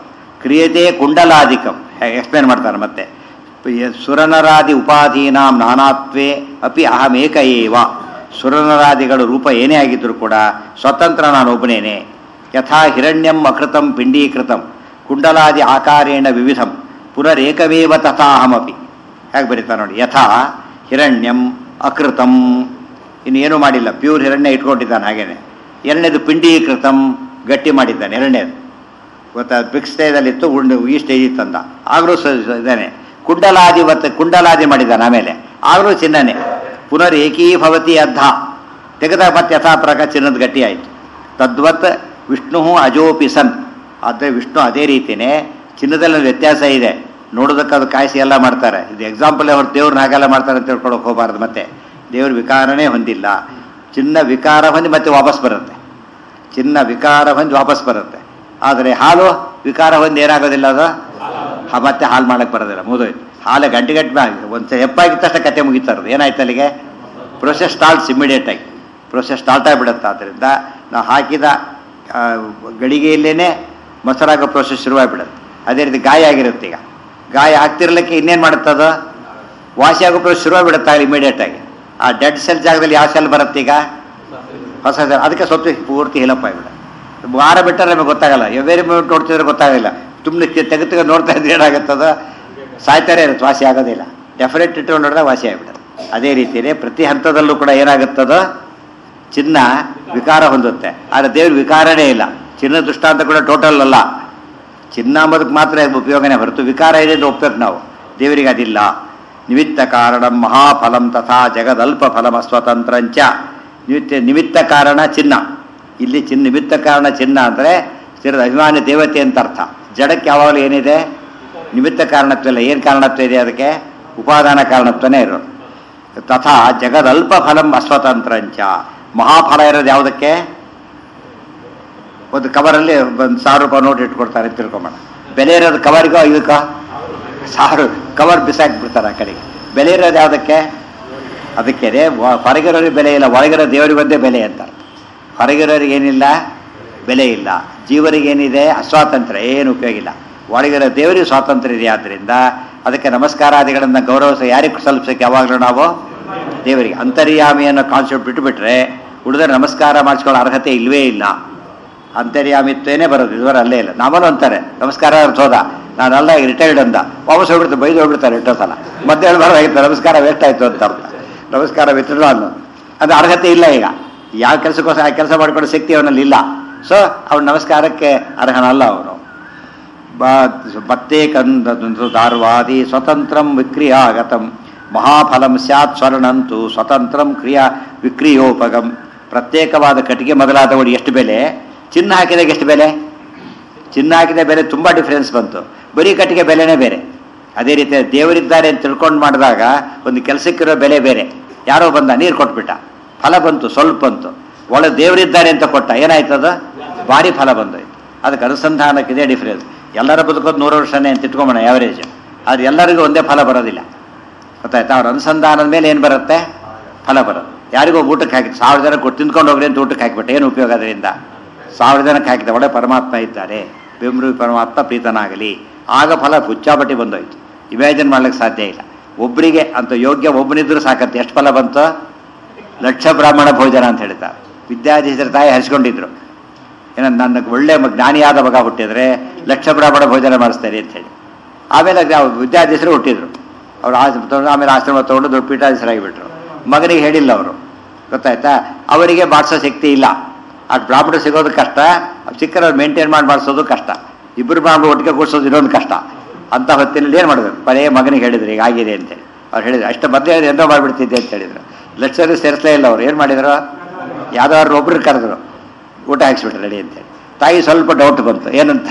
ಕ್ರಿಯತೆ ಕುಂಡಲಾಧಿಕಂ ಎಕ್ಸ್ಪ್ಲೇನ್ ಮಾಡ್ತಾರೆ ಮತ್ತೆ ಯ- ಸುರನರಾದಿ ಉಪಾಧೀನಾಂ ನಾನಾತ್ವೇ ಅಪಿ ಅಹಮೇಕ ಏವ ಸುರನರಾದಿಗಳ ರೂಪ ಏನೇ ಆಗಿದ್ದರೂ ಕೂಡ ಸ್ವತಂತ್ರ ನಾನು ಒಬ್ಬನೇನೆ ಯಥಾ ಹಿರಣ್ಯಂ ಅಕೃತಂ ಪಿಂಡೀಕೃತಂ ಕುಂಡಲಾದಿ ಆಕಾರೇಣ ವಿವಿಧಂ ಪುನರೇಕಮೇವ ತಥಾ ಅಹಮಪಿ ಹೇಗೆ ಬರೀತಾರೆ ನೋಡಿ ಯಥಾ ಹಿರಣ್ಯಂ ಅಕೃತಂ ಇನ್ನು ಏನೂ ಮಾಡಿಲ್ಲ ಪ್ಯೂರ್ ಹಿರಣ್ಯ ಇಟ್ಕೊಂಡಿದ್ದಾನೆ ಹಾಗೇನೆ ಎರಡನೇದು ಪಿಂಡೀಕೃತಂ ಗಟ್ಟಿ ಮಾಡಿದ್ದಾನೆ ಎರಡನೇದು ಗೊತ್ತಾ ಬಿಗ್ ಸ್ಟೇಜಲ್ಲಿತ್ತು ಉಂಡು ಈ ಸ್ಟೇಜ್ ಇತ್ತಂದ ಆಗಲೂ ಸ- ಸ- ಇದ್ದಾನೆ ಕುಂಡಲಾದಿ ಮತ್ತೆ ಕುಂಡಲಾದಿ ಮಾಡಿದ್ದಾನೆ ಆಮೇಲೆ ಆಗಲೂ ಚಿನ್ನನೆ ಪುನರ್ ಏಕೀಭವತಿ ಅರ್ಧ ತೆಗೆದಾಗ ಮತ್ತೆ ಯಥಾ ಪ್ರಕಾರ ಚಿನ್ನದ ಗಟ್ಟಿ ಆಯಿತು ತದ್ವತ್ ವಿಷ್ಣು ಅಜೋಪಿ ಸನ್ ಆದರೆ ವಿಷ್ಣು ಅದೇ ರೀತಿಯೇ ಚಿನ್ನದಲ್ಲಿ ಒಂದು ವ್ಯತ್ಯಾಸ ಇದೆ ನೋಡೋದಕ್ಕೆ ಅದು ಕಾಯಿಸಿ ಎಲ್ಲ ಮಾಡ್ತಾರೆ ಇದು ಎಕ್ಸಾಂಪಲ್ ಅವ್ರು ದೇವ್ರನ್ನ ಹಾಗೆಲ್ಲ ಮಾಡ್ತಾರೆ ಅಂತ ತಿಳ್ಕೊಳಕ್ಕೆ ಹೋಗಬಾರ್ದು ಮತ್ತೆ ದೇವ್ರ ವಿಕಾರನೇ ಹೊಂದಿಲ್ಲ ಚಿನ್ನ ವಿಕಾರ ಹೊಂದಿ ಮತ್ತೆ ವಾಪಸ್ ಬರುತ್ತೆ ಚಿನ್ನ ವಿಕಾರ ಹೊಂದಿ ವಾಪಸ್ ಬರುತ್ತೆ ಆದರೆ ಹಾಲು ವಿಕಾರ ಹೊಂದಿ ಏನಾಗೋದಿಲ್ಲ ಅದು ಹ- ಮತ್ತೆ ಹಾಲು ಮಾಡಕ್ಕೆ ಬರೋದಿಲ್ಲ ಮುಗಿದೋಯ್ತು ಹಾಲು ಗಂಟೆ ಗಂಟೆ ಒಂದು ಹೆಪ್ಪಾಗಿದ್ದ ತಕ್ಷಣ ಕತೆ ಮುಗಿತಾರದು ಏನಾಯ್ತು ಅಲ್ಲಿಗೆ ಪ್ರೊಸೆಸ್ ಸ್ಟಾರ್ಟ್ಸ್ ಇಮಿಡಿಯೇಟ್ ಆಗಿ ಪ್ರೊಸೆಸ್ ಸ್ಟಾರ್ಟ್ ಆಗಿಬಿಡುತ್ತೆ ಆದ್ದರಿಂದ ನಾವು ಹಾಕಿದ ಆ, ಗಳಿಗೆಯಲ್ಲೇ ಮೊಸರಾಗೋ ಪ್ರೊಸೆಸ್ ಶುರುವಾಗಿಬಿಡುತ್ತೆ ಅದೇ ರೀತಿ ಗಾಯ ಆಗಿರುತ್ತೆ ಈಗ ಗಾಯ ಆಗ್ತಿರ್ಲಿಕ್ಕೆ ಇನ್ನೇನು ಮಾಡುತ್ತದ ವಾಸಿ ಆಗೋ ಪ್ರೊಸೆಸ್ ಶುರುವಾಗಿಬಿಡುತ್ತೆ ಅಲ್ಲಿ ಇಮಿಡಿಯೇಟ್ ಆಗಿ ಆ ಡೆಡ್ ಸೆಲ್ ಜಾಗದಲ್ಲಿ ಯಾವ ಸೆಲ್ ಬರುತ್ತೆ ಈಗ ಹೊಸ ಸೆಲ್ ಅದಕ್ಕೆ ಸ್ವಲ್ಪ ಪೂರ್ತಿ ಹಿಲಪ್ ಆಗಿಬಿಡ ವಾರ ಬಿಟ್ಟರೆ ನಮಗೆ ಗೊತ್ತಾಗಲ್ಲ ಎವೇರಿ ಮೂಮೆಂಟ್ ನೋಡ್ತಿದ್ರೆ ಗೊತ್ತಾಗಲ್ಲ ಸುಮ್ಮನೆ ತೆಗೆದು ತೆಗೆದು ನೋಡ್ತಾ ಇದ್ರೆ ಏನಾಗುತ್ತದ ಸಾಯ್ತಾರೆ ಇರುತ್ತೆ ವಾಸಿ ಆಗೋದಿಲ್ಲ ಡೆಫಿನೆಟ್ ಇಟ್ಕೊಂಡು ನೋಡಿದ್ರೆ ವಾಸಿ ಆಗಿಬಿಡುತ್ತೆ ಅದೇ ರೀತಿಯೇ ಪ್ರತಿ ಹಂತದಲ್ಲೂ ಕೂಡ ಏನಾಗುತ್ತದ ಚಿನ್ನ ವಿಕಾರ ಹೊಂದುತ್ತೆ ಆದರೆ ದೇವ್ರ ವಿಕಾರನೇ ಇಲ್ಲ ಚಿನ್ನ ದೃಷ್ಟಾಂತ ಕೂಡ ಟೋಟಲ್ ಅಲ್ಲ ಚಿನ್ನ ಅಂಬೋದಕ್ಕೆ ಮಾತ್ರ ಇದು ಉಪಯೋಗನೇ ಹೊರತು ವಿಕಾರ ಇದೆ ಅಂತ ಒಪ್ಬೇಕು ನಾವು ದೇವರಿಗೆ ಅದಿಲ್ಲ ನಿಮಿತ್ತ ಕಾರಣ ಮಹಾಫಲಂ ತಥಾ ಜಗದಲ್ಪ ಫಲಮ ಸ್ವತಂತ್ರಂಚ ನಿಮಿತ್ತ ನಿಮಿತ್ತ ಕಾರಣ ಚಿನ್ನ ಇಲ್ಲಿ ಚಿನ್ನ ನಿಮಿತ್ತ ಕಾರಣ ಚಿನ್ನ ಅಂದರೆ ಚಿರದ ಅಭಿಮಾನಿ ದೇವತೆ ಅಂತ ಅರ್ಥ ಜಡಕ್ಕೆ ಯಾವಾಗಲೂ ಏನಿದೆ ನಿಮಿತ್ತ ಕಾರಣತ್ವ ಇಲ್ಲ ಏನು ಕಾರಣತ್ವ ಇದೆ ಅದಕ್ಕೆ ಉಪಾದಾನ ಕಾರಣತ್ವನೇ ಇರೋದು ತಥಾ ಜಗದಲ್ಪ ಫಲಂ ಅಸ್ವತಂತ್ರಂಚ ಮಹಾಫಲ ಇರೋದು ಯಾವುದಕ್ಕೆ ಒಂದು ಕವರಲ್ಲಿ ಒಂದು ಸಾವಿರ ರೂಪಾಯಿ ನೋಟ್ ಇಟ್ಕೊಡ್ತಾರೆ ಅಂತ ತಿಳ್ಕೊಂಬೋಣ ಬೆಲೆ ಇರೋದು ಕವರಿಗೋ ಇದಕ್ಕೋ ಸಾವಿರ ಕವರ್ ಬಿಸಾಕ್ಬಿಡ್ತಾರೆ ಆ ಕಡೆಗೆ ಬೆಲೆ ಇರೋದು ಯಾವುದಕ್ಕೆ ಅದಕ್ಕೆ ಹೊರಗಿರೋರಿಗೆ ಬೆಲೆ ಇಲ್ಲ ಒಳಗಿರೋ ದೇವರಿಗೆ ಒಂದೇ ಬೆಲೆ ಅಂತ ಹೊರಗಿರೋರಿಗೆ ಏನಿಲ್ಲ ಬೆಲೆ ಇಲ್ಲ ಜೀವರಿಗೆ ಏನಿದೆ ಅಸ್ವಾತಂತ್ರ್ಯ ಏನು ಉಪಯೋಗ ಇಲ್ಲ ಒಳಗಿರೋ ದೇವರಿಗೆ ಸ್ವಾತಂತ್ರ್ಯ ಇದೆ ಆದ್ದರಿಂದ ಅದಕ್ಕೆ ನಮಸ್ಕಾರಾದಿಗಳನ್ನು ಗೌರವಿಸ ಯಾರಿಗೆ ಸಲ್ಲಿಸೋಕೆ ಯಾವಾಗಲೂ ನಾವು ದೇವರಿಗೆ ಅಂತರ್ಯಾಮಿ ಅನ್ನೋ ಕಾನ್ಸೆಪ್ಟ್ ಬಿಟ್ಟುಬಿಟ್ರೆ ಉಳಿದ್ರೆ ನಮಸ್ಕಾರ ಮಾಡಿಸ್ಕೊಳ್ಳೋ ಅರ್ಹತೆ ಇಲ್ವೇ ಇಲ್ಲ ಅಂತರ್ಯಾಮಿತ್ವೇನೇ ಬರೋದು ಇದುವರೆ ಅಲ್ಲೇ ಇಲ್ಲ ನಮ್ಮನ್ನು ಅಂತಾರೆ ನಮಸ್ಕಾರ ಅಂತ ಹೋದ ನಾನು ಅಲ್ಲ ರಿಟೈರ್ಡ್ ಅಂದ ವಾಪಸ್ ಹೋಗ್ಬಿಡ್ತಾರೆ ಬೈದು ಹೋಗ್ಬಿಡ್ತಾರೆ ಎಷ್ಟೋ ಸಲ ಮತ್ತೆ ಹೇಳ್ಬಾರ್ದಾಗಿತ್ತು ನಮಸ್ಕಾರ ವೇಸ್ಟ್ ಆಯ್ತು ಅಂತ ಅರ್ಥ ನಮಸ್ಕಾರ ವಿತ್ಡ್ರಾ ಅನ್ನೋ ಅದು ಅರ್ಹತೆ ಇಲ್ಲ ಈಗ ಯಾವ ಕೆಲಸಕ್ಕೋಸ್ಕರ ಆ ಕೆಲಸ ಮಾಡ್ಕೊಳ್ಳೋ ಶಕ್ತಿ ಅವನಲ್ಲಿ ಇಲ್ಲ ಸೊ ಅವನು ನಮಸ್ಕಾರಕ್ಕೆ ಅರ್ಹನಲ್ಲ ಅವನು ಬತ್ತೇ ಕಂದ ದಾರ್ವಾದಿ ಸ್ವತಂತ್ರಂ ವಿಕ್ರಿಯಾಗತಂ ಮಹಾಫಲಂ ಸ್ಯಾತ್ ಸ್ವರ್ಣಂತು ಸ್ವತಂತ್ರಂ ಕ್ರಿಯಾ ವಿಕ್ರಿಯೋಪಗಂ ಪ್ರತ್ಯೇಕವಾದ ಕಟ್ಟಿಗೆ ಮೊದಲಾದವರು ಎಷ್ಟು ಬೆಲೆ ಚಿನ್ನ ಹಾಕಿದಾಗ ಎಷ್ಟು ಬೆಲೆ ಚಿನ್ನ ಹಾಕಿದ ಬೆಲೆ ತುಂಬ ಡಿಫ್ರೆನ್ಸ್ ಬಂತು ಬರೀ ಕಟ್ಟಿಗೆ ಬೆಲೆನೇ ಬೇರೆ ಅದೇ ರೀತಿ ದೇವರಿದ್ದಾರೆ ಅಂತ ತಿಳ್ಕೊಂಡು ಮಾಡಿದಾಗ ಒಂದು ಕೆಲಸಕ್ಕಿರೋ ಬೆಲೆ ಬೇರೆ ಯಾರೋ ಬಂದ ನೀರು ಕೊಟ್ಬಿಟ್ಟ ಫಲ ಬಂತು ಸ್ವಲ್ಪ ಬಂತು ಒಳ್ಳೆ ದೇವರಿದ್ದಾರೆ ಅಂತ ಕೊಟ್ಟ ಏನಾಯ್ತದ ಭಾರಿ ಫಲ ಬಂದೋಯ್ತು ಅದಕ್ಕೆ ಅನುಸಂಧಾನಕ್ಕಿದೆ ಡಿಫ್ರೆನ್ಸ್ ಎಲ್ಲರ ಬದುಕೋದು ನೂರು ವರ್ಷನೇ ಅಂತ ಇಟ್ಕೊಂಬೋಣ ಯಾವರೇಜ್ ಆದ್ರೆ ಎಲ್ಲರಿಗೂ ಒಂದೇ ಫಲ ಬರೋದಿಲ್ಲ ಗೊತ್ತಾಯ್ತಾ ಅವ್ರ ಅನುಸಂಧಾನದ ಮೇಲೆ ಏನು ಬರುತ್ತೆ ಫಲ ಬರುತ್ತೆ ಯಾರಿಗೋ ಊಟಕ್ಕೆ ಹಾಕಿ ಸಾವಿರ ಜನ ಕೊಟ್ಟು ತಿಂದ್ಕೊಂಡು ಹೋಗ್ರಿ ಅಂತ ಊಟಕ್ಕೆ ಹಾಕಿಬಿಟ್ಟೆ ಏನು ಉಪಯೋಗ ಅದರಿಂದ ಸಾವಿರ ಜನಕ್ಕೆ ಹಾಕಿದ ಒಳ್ಳೆ ಪರಮಾತ್ಮ ಇದ್ದಾರೆ ಬೆಂಬರು ಪರಮಾತ್ಮ ಪ್ರೀತನಾಗಲಿ ಆಗ ಫಲ ಹುಚ್ಚಾಬಟ್ಟಿ ಬಂದೋಯ್ತು ಇಮ್ಯಾಜಿನ್ ಮಾಡ್ಲಿಕ್ಕೆ ಸಾಧ್ಯ ಇಲ್ಲ ಒಬ್ಬರಿಗೆ ಅಂತ ಯೋಗ್ಯ ಒಬ್ಬನಿದ್ರು ಸಾಕತ್ತೆ ಎಷ್ಟು ಫಲ ಬಂತು ಲಕ್ಷ ಬ್ರಾಹ್ಮಣ ಭೋಜನ ಅಂತ ಹೇಳ್ತಾರೆ ವಿದ್ಯಾಧೀಶರ ತಾಯಿ ಹರಿಸ್ಕೊಂಡಿದ್ರು ಏನೋ ನನ್ನ ಒಳ್ಳೆ ಮ- ಜ್ಞಾನಿಯಾದ ಮಗ ಹುಟ್ಟಿದ್ರೆ ಲಕ್ಷ ಬ್ರಾಹ್ಮಣ ಭೋಜನ ಮಾಡಿಸ್ತಾರೆ ಅಂತ ಹೇಳಿ ಆಮೇಲೆ ನಾವು ವಿದ್ಯಾಧೀಶರು ಹುಟ್ಟಿದ್ರು ಅವ್ರು ಆಶ್ರಮ ತಗೊಂಡು ಆಮೇಲೆ ಆಶ್ರಮ ತಗೊಂಡು ದೊಡ್ಡ ಪೀಠಾಧೀಶರಾಗಿಬಿಟ್ರು ಮಗನಿಗೆ ಹೇಳಿಲ್ಲ ಅವರು ಗೊತ್ತಾಯ್ತಾ ಅವರಿಗೆ ಮಾಡಿಸೋ ಶಕ್ತಿ ಇಲ್ಲ ಅಷ್ಟು ಬ್ರಾಹ್ಮಣ ಸಿಗೋದು ಕಷ್ಟ ಸಿಕ್ಕರವ್ರು ಮೇಂಟೈನ್ ಮಾಡಿ ಮಾಡಿಸೋದು ಕಷ್ಟ ಇಬ್ಬರು ಬ್ರಾಹ್ಮಣ ಒಟ್ಟಿಗೆ ಕೂರಿಸೋದು ಇನ್ನೊಂದು ಕಷ್ಟ ಅಂತ ಹೊತ್ತಿನಲ್ಲಿ ಏನು ಮಾಡಬೇಕು ಬರೇ ಮಗನಿಗೆ ಹೇಳಿದ್ರು ಈಗ ಆಗಿದೆ ಅಂತೇಳಿ ಅವ್ರು ಹೇಳಿದ್ರು ಅಷ್ಟು ಮೊದಲೇ ಏನೋ ಮಾಡಿಬಿಡ್ತಿದ್ದೆ ಅಂತ ಹೇಳಿದ್ರು ಲಕ್ಷರು ಸೇರಿಸಲೇ ಇಲ್ಲ ಅವ್ರು ಏನು ಮಾಡಿದ್ರು ಯಾವ್ದಾದ್ರು ಒಬ್ರು ಕರೆದ್ರು ಊಟ ಹಾಕ್ಸ್ಬಿಟ್ರು ರೆಡಿ ಅಂತೇಳಿ ತಾಯಿ ಸ್ವಲ್ಪ ಡೌಟ್ ಬಂತು ಏನಂತ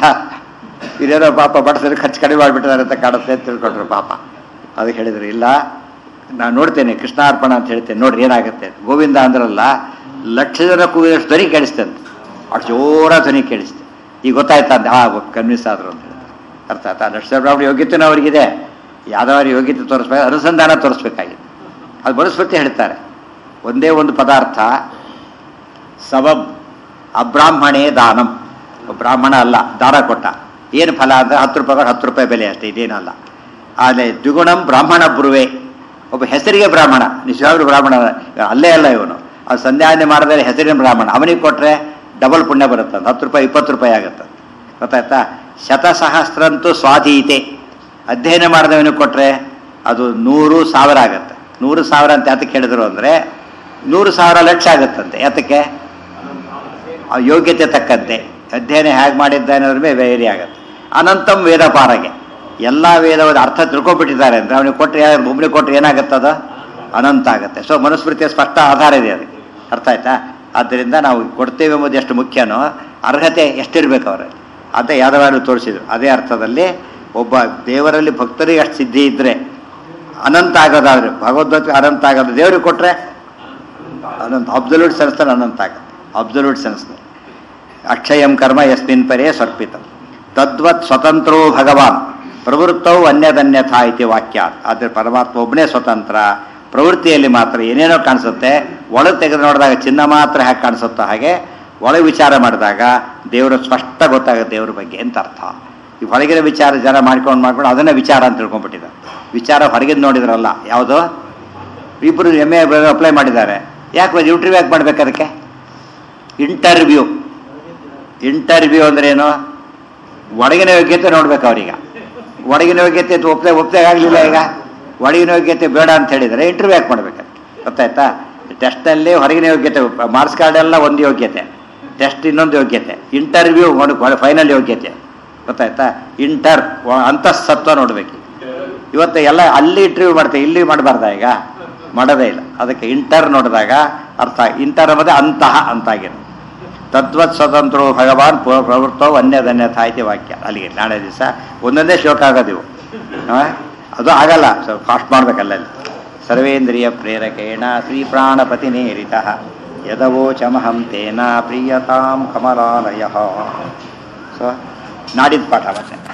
ಇದೇನೋ ಪಾಪ ಬಡಿಸಿದ್ರೆ ಖರ್ಚು ಕಡಿಮೆ ಮಾಡಿಬಿಟ್ಟಿದ್ದಾರೆ ಅಂತ ಕಾಡುತ್ತೆ ಅಂತ ತಿಳ್ಕೊಂಡ್ರು ಪಾಪ ಅದಕ್ಕೆ ಹೇಳಿದ್ರು ಇಲ್ಲ ನಾನು ನೋಡ್ತೇನೆ ಕೃಷ್ಣಾರ್ಪಣ ಅಂತ ಹೇಳ್ತೇನೆ ನೋಡ್ರಿ ಏನಾಗುತ್ತೆ ಗೋವಿಂದ ಅಂದ್ರಲ್ಲ ಲಕ್ಷ ಜನ ಕೂಗಿದಷ್ಟು ಧ್ವನಿ ಕೇಳಿಸ್ತೆ ಅಂತ ಅಷ್ಟು ಜೋರ ಧ್ವನಿ ಕೇಳಿಸ್ತೆ ಈಗ ಗೊತ್ತಾಯ್ತಾ ಅಂತ ಹಾ ಕನ್ವಿನ್ಸ್ ಆದ್ರು ಅಂತ ಹೇಳಿದ್ರು ಅರ್ಥ ಆಯ್ತಾ ಲಕ್ಷ ಬ್ರಾಹ್ಮಣ ಯೋಗ್ಯತೆನೂ ಅವ್ರಿಗಿದೆ ಯಾವ್ದಾದ್ರು ಯೋಗ್ಯತೆ ತೋರಿಸ್ಬೇಕು ಅನುಸಂಧಾನ ತೋರಿಸ್ಬೇಕಾಗಿದೆ ಅದು ಬರುಸ್ಪತಿ ಹೇಳ್ತಾರೆ ಒಂದೇ ಒಂದು ಪದಾರ್ಥ ಸಬಬ್ ಅಬ್ರಾಹ್ಮಣೇ ದಾನಂ ಒಬ್ಬ ಬ್ರಾಹ್ಮಣ ಅಲ್ಲ ದಾನ ಕೊಟ್ಟ ಏನು ಫಲ ಅಂದರೆ ಹತ್ತು ರೂಪಾಯಿ ಹತ್ತು ರೂಪಾಯಿ ಬೆಲೆ ಅಷ್ಟೇ ಇದೇನಲ್ಲ ಆದರೆ ದ್ವಿಗುಣಂ ಬ್ರಾಹ್ಮಣ ಬ್ರುವೆ ಒಬ್ಬ ಹೆಸರಿಗೆ ಬ್ರಾಹ್ಮಣ ನಿಜವಾಗ್ಲೂ ಬ್ರಾಹ್ಮಣ ಅಲ್ಲೇ ಅಲ್ಲ ಇವನು ಅದು ಸಂಧ್ಯಾವನೆ ಮಾಡಿದ್ರೆ ಹೆಸರಿನ ಬ್ರಾಹ್ಮಣ ಅವನಿಗೆ ಕೊಟ್ಟರೆ ಡಬಲ್ ಪುಣ್ಯ ಬರುತ್ತೆ ಹತ್ತು ರೂಪಾಯಿ ಇಪ್ಪತ್ತು ರೂಪಾಯಿ ಆಗುತ್ತೆ ಗೊತ್ತಾಯ್ತಾ ಶತಸಹಸ್ರಂತೂ ಸ್ವಾಧೀತೆ ಅಧ್ಯಯನ ಮಾಡಿದವನಿಗೆ ಕೊಟ್ಟರೆ ಅದು ನೂರು ಸಾವಿರ ಆಗುತ್ತೆ ನೂರು ಸಾವಿರ ಅಂತ ಯಾತಕ್ಕೆ ಹೇಳಿದ್ರು ಅಂದರೆ ನೂರು ಸಾವಿರ ಲಕ್ಷ ಆಗುತ್ತಂತೆ ಯಾತಕ್ಕೆ ಆ ಯೋಗ್ಯತೆ ತಕ್ಕಂತೆ ಅಧ್ಯಯನ ಹೇಗೆ ಮಾಡಿದ್ದಾನೆ ಅನ್ನೋದ್ರ ಮೇಲೆ ವೇರಿ ಆಗುತ್ತೆ ಅನಂತಂ ವೇದ ಪಾರಗೆ ಎಲ್ಲ ವೇದವಾದ ಅರ್ಥ ತಿಳ್ಕೊಬಿಟ್ಟಿದ್ದಾರೆ ಅಂದರೆ ಅವನಿಗೆ ಕೊಟ್ಟರೆ ಒಬ್ಬನಿಗೆ ಕೊಟ್ಟರೆ ಏನಾಗುತ್ತೆ ಅದು ಅನಂತ ಆಗುತ್ತೆ ಸೊ ಮನುಸ್ಮೃತಿಯ ಸ್ಪಷ್ಟ ಆಧಾರ ಇದೆ ಅದಕ್ಕೆ ಅರ್ಥ ಆಯ್ತಾ ಆದ್ದರಿಂದ ನಾವು ಕೊಡ್ತೇವೆ ಎಂಬುದು ಎಷ್ಟು ಮುಖ್ಯನೋ ಅರ್ಹತೆ ಎಷ್ಟಿರ್ಬೇಕು ಅವರಲ್ಲಿ ಅಂತ ಯಾವ್ದಾದ್ರು ತೋರಿಸಿದ್ರು ಅದೇ ಅರ್ಥದಲ್ಲಿ ಒಬ್ಬ ದೇವರಲ್ಲಿ ಭಕ್ತರಿಗೆ ಅಷ್ಟು ಸಿದ್ಧಿ ಇದ್ದರೆ ಅನಂತ ಆಗೋದಾದ್ರೆ ಭಗವದ್ಗೀತೆ ಅನಂತ ಆಗೋದು ದೇವ್ರಿಗೆ ಕೊಟ್ಟರೆ ಅನಂತ ಅಬ್ಸಲ್ಯೂಟ್ ಸೆನ್ಸ್ನಲ್ಲಿ ಅನಂತ ಆಗುತ್ತೆ ಅಬ್ಸಲ್ಯೂಟ್ ಸೆನ್ಸ್ನಲ್ಲಿ ಅಕ್ಷಯಂ ಕರ್ಮ ಯಸ್ಮಿನ್ ಪರೇ ಸರ್ಪಿತ ತದ್ವತ್ ಸ್ವತಂತ್ರೋ ಭಗವಾನ್ ಪ್ರವೃತ್ತವು ಅನ್ಯದನ್ಯಥಾ ಇತಿ ವಾಕ್ಯ ಆದರೆ ಪರಮಾತ್ಮ ಒಬ್ಬನೇ ಸ್ವತಂತ್ರ ಪ್ರವೃತ್ತಿಯಲ್ಲಿ ಮಾತ್ರ ಏನೇನೋ ಕಾಣಿಸುತ್ತೆ ಒಳಗೆ ತೆಗೆದು ನೋಡಿದಾಗ ಚಿನ್ನ ಮಾತ್ರ ಹೇಗೆ ಕಾಣಿಸುತ್ತೋ ಹಾಗೆ ಒಳಗೆ ವಿಚಾರ ಮಾಡಿದಾಗ ದೇವರು ಸ್ಪಷ್ಟ ಗೊತ್ತಾಗುತ್ತೆ ದೇವ್ರ ಬಗ್ಗೆ ಅಂತ ಅರ್ಥ ಈ ಹೊರಗಿನ ವಿಚಾರ ಜನ ಮಾಡ್ಕೊಂಡು ಮಾಡ್ಕೊಂಡು ಅದನ್ನೇ ವಿಚಾರ ಅಂತ ತಿಳ್ಕೊಂಡ್ಬಿಟ್ಟಿದ್ದಾರೆ ವಿಚಾರ ಹೊರಗಿನ ನೋಡಿದ್ರಲ್ಲ ಯಾವುದು ಇಬ್ಬರು ಎಮ್ ಎ ಅಪ್ಲೈ ಮಾಡಿದ್ದಾರೆ ಯಾಕೆ ಇಂಟರ್ವ್ಯೂ ಯಾಕೆ ಮಾಡ್ಬೇಕು ಅದಕ್ಕೆ ಇಂಟರ್ವ್ಯೂ ಇಂಟರ್ವ್ಯೂ ಅಂದ್ರೆ ಏನು ಒಳಗಿನ ಯೋಗ್ಯತೆ ನೋಡ್ಬೇಕು ಅವ್ರೀಗ ಒಳಗಿನ ಯೋಗ್ಯತೆ ಒಪ್ಪದೆ ಒಪ್ಪದೆ ಆಗಲಿಲ್ಲ ಈಗ ಒಳಗಿನ ಯೋಗ್ಯತೆ ಬೇಡ ಅಂತ ಹೇಳಿದರೆ ಇಂಟರ್ವ್ಯೂ ಯಾಕೆ ಮಾಡ್ಬೇಕು ಗೊತ್ತಾಯ್ತಾ ಟೆಸ್ಟ್ನಲ್ಲಿ ಹೊರಗಿನ ಯೋಗ್ಯತೆ ಮಾರ್ಕ್ಸ್ ಕಾರ್ಡ್ ಎಲ್ಲ ಒಂದು ಯೋಗ್ಯತೆ ಟೆಸ್ಟ್ ಇನ್ನೊಂದು ಯೋಗ್ಯತೆ ಇಂಟರ್ವ್ಯೂ ಫೈನಲ್ ಯೋಗ್ಯತೆ ಗೊತ್ತಾಯ್ತಾ ಇಂಟರ್ ಅಂತಃಸತ್ವ ನೋಡ್ಬೇಕು ಇವತ್ತು ಎಲ್ಲ ಅಲ್ಲಿ ಇಂಟರ್ವ್ಯೂ ಮಾಡ್ತೇವೆ ಇಲ್ಲಿ ಮಾಡಬಾರ್ದ ಈಗ ಮಾಡೋದೇ ಇಲ್ಲ ಅದಕ್ಕೆ ಇಂಟರ್ ನೋಡಿದಾಗ ಅರ್ಥ ಇಂಟರ್ ಅನ್ನೋದೇ ಅಂತಹ ಅಂತಾಗಿರೋ ತದ್ವತ್ ಸ್ವತಂತ್ರೋ ಭಗವಾನ್ ಪು- ಪ್ರವೃತ್ತೋ ಅನ್ಯದನ್ಯಥ ಇತಿ ವಾಕ್ಯ ಅಲ್ಲಿಗೆ ನಾಳೆ ದಿವಸ ಒಂದೊಂದೇ ಶ್ಲೋಕ ಆಗೋದಿವು ಆ? ಅದು ಆಗಲ್ಲ ಸ್ವಲ್ಪ ಫಾಸ್ಟ್ ಮಾಡ್ಬೇಕಲ್ಲಲ್ಲಿ ಸರ್ವೇಂದ್ರಿಯ ಪ್ರೇರಕೇಣ ಶ್ರೀ ಪ್ರಾಣಪತಿ ನೇರಿತ ಯದವೋಚಮಹಂ ತೇನ ಪ್ರಿಯತಾಂ ಕಮಲಾಲಯ ಸೊ ನಾಡಿದ್ದು ಪಾಠ ಮತ್ತೆ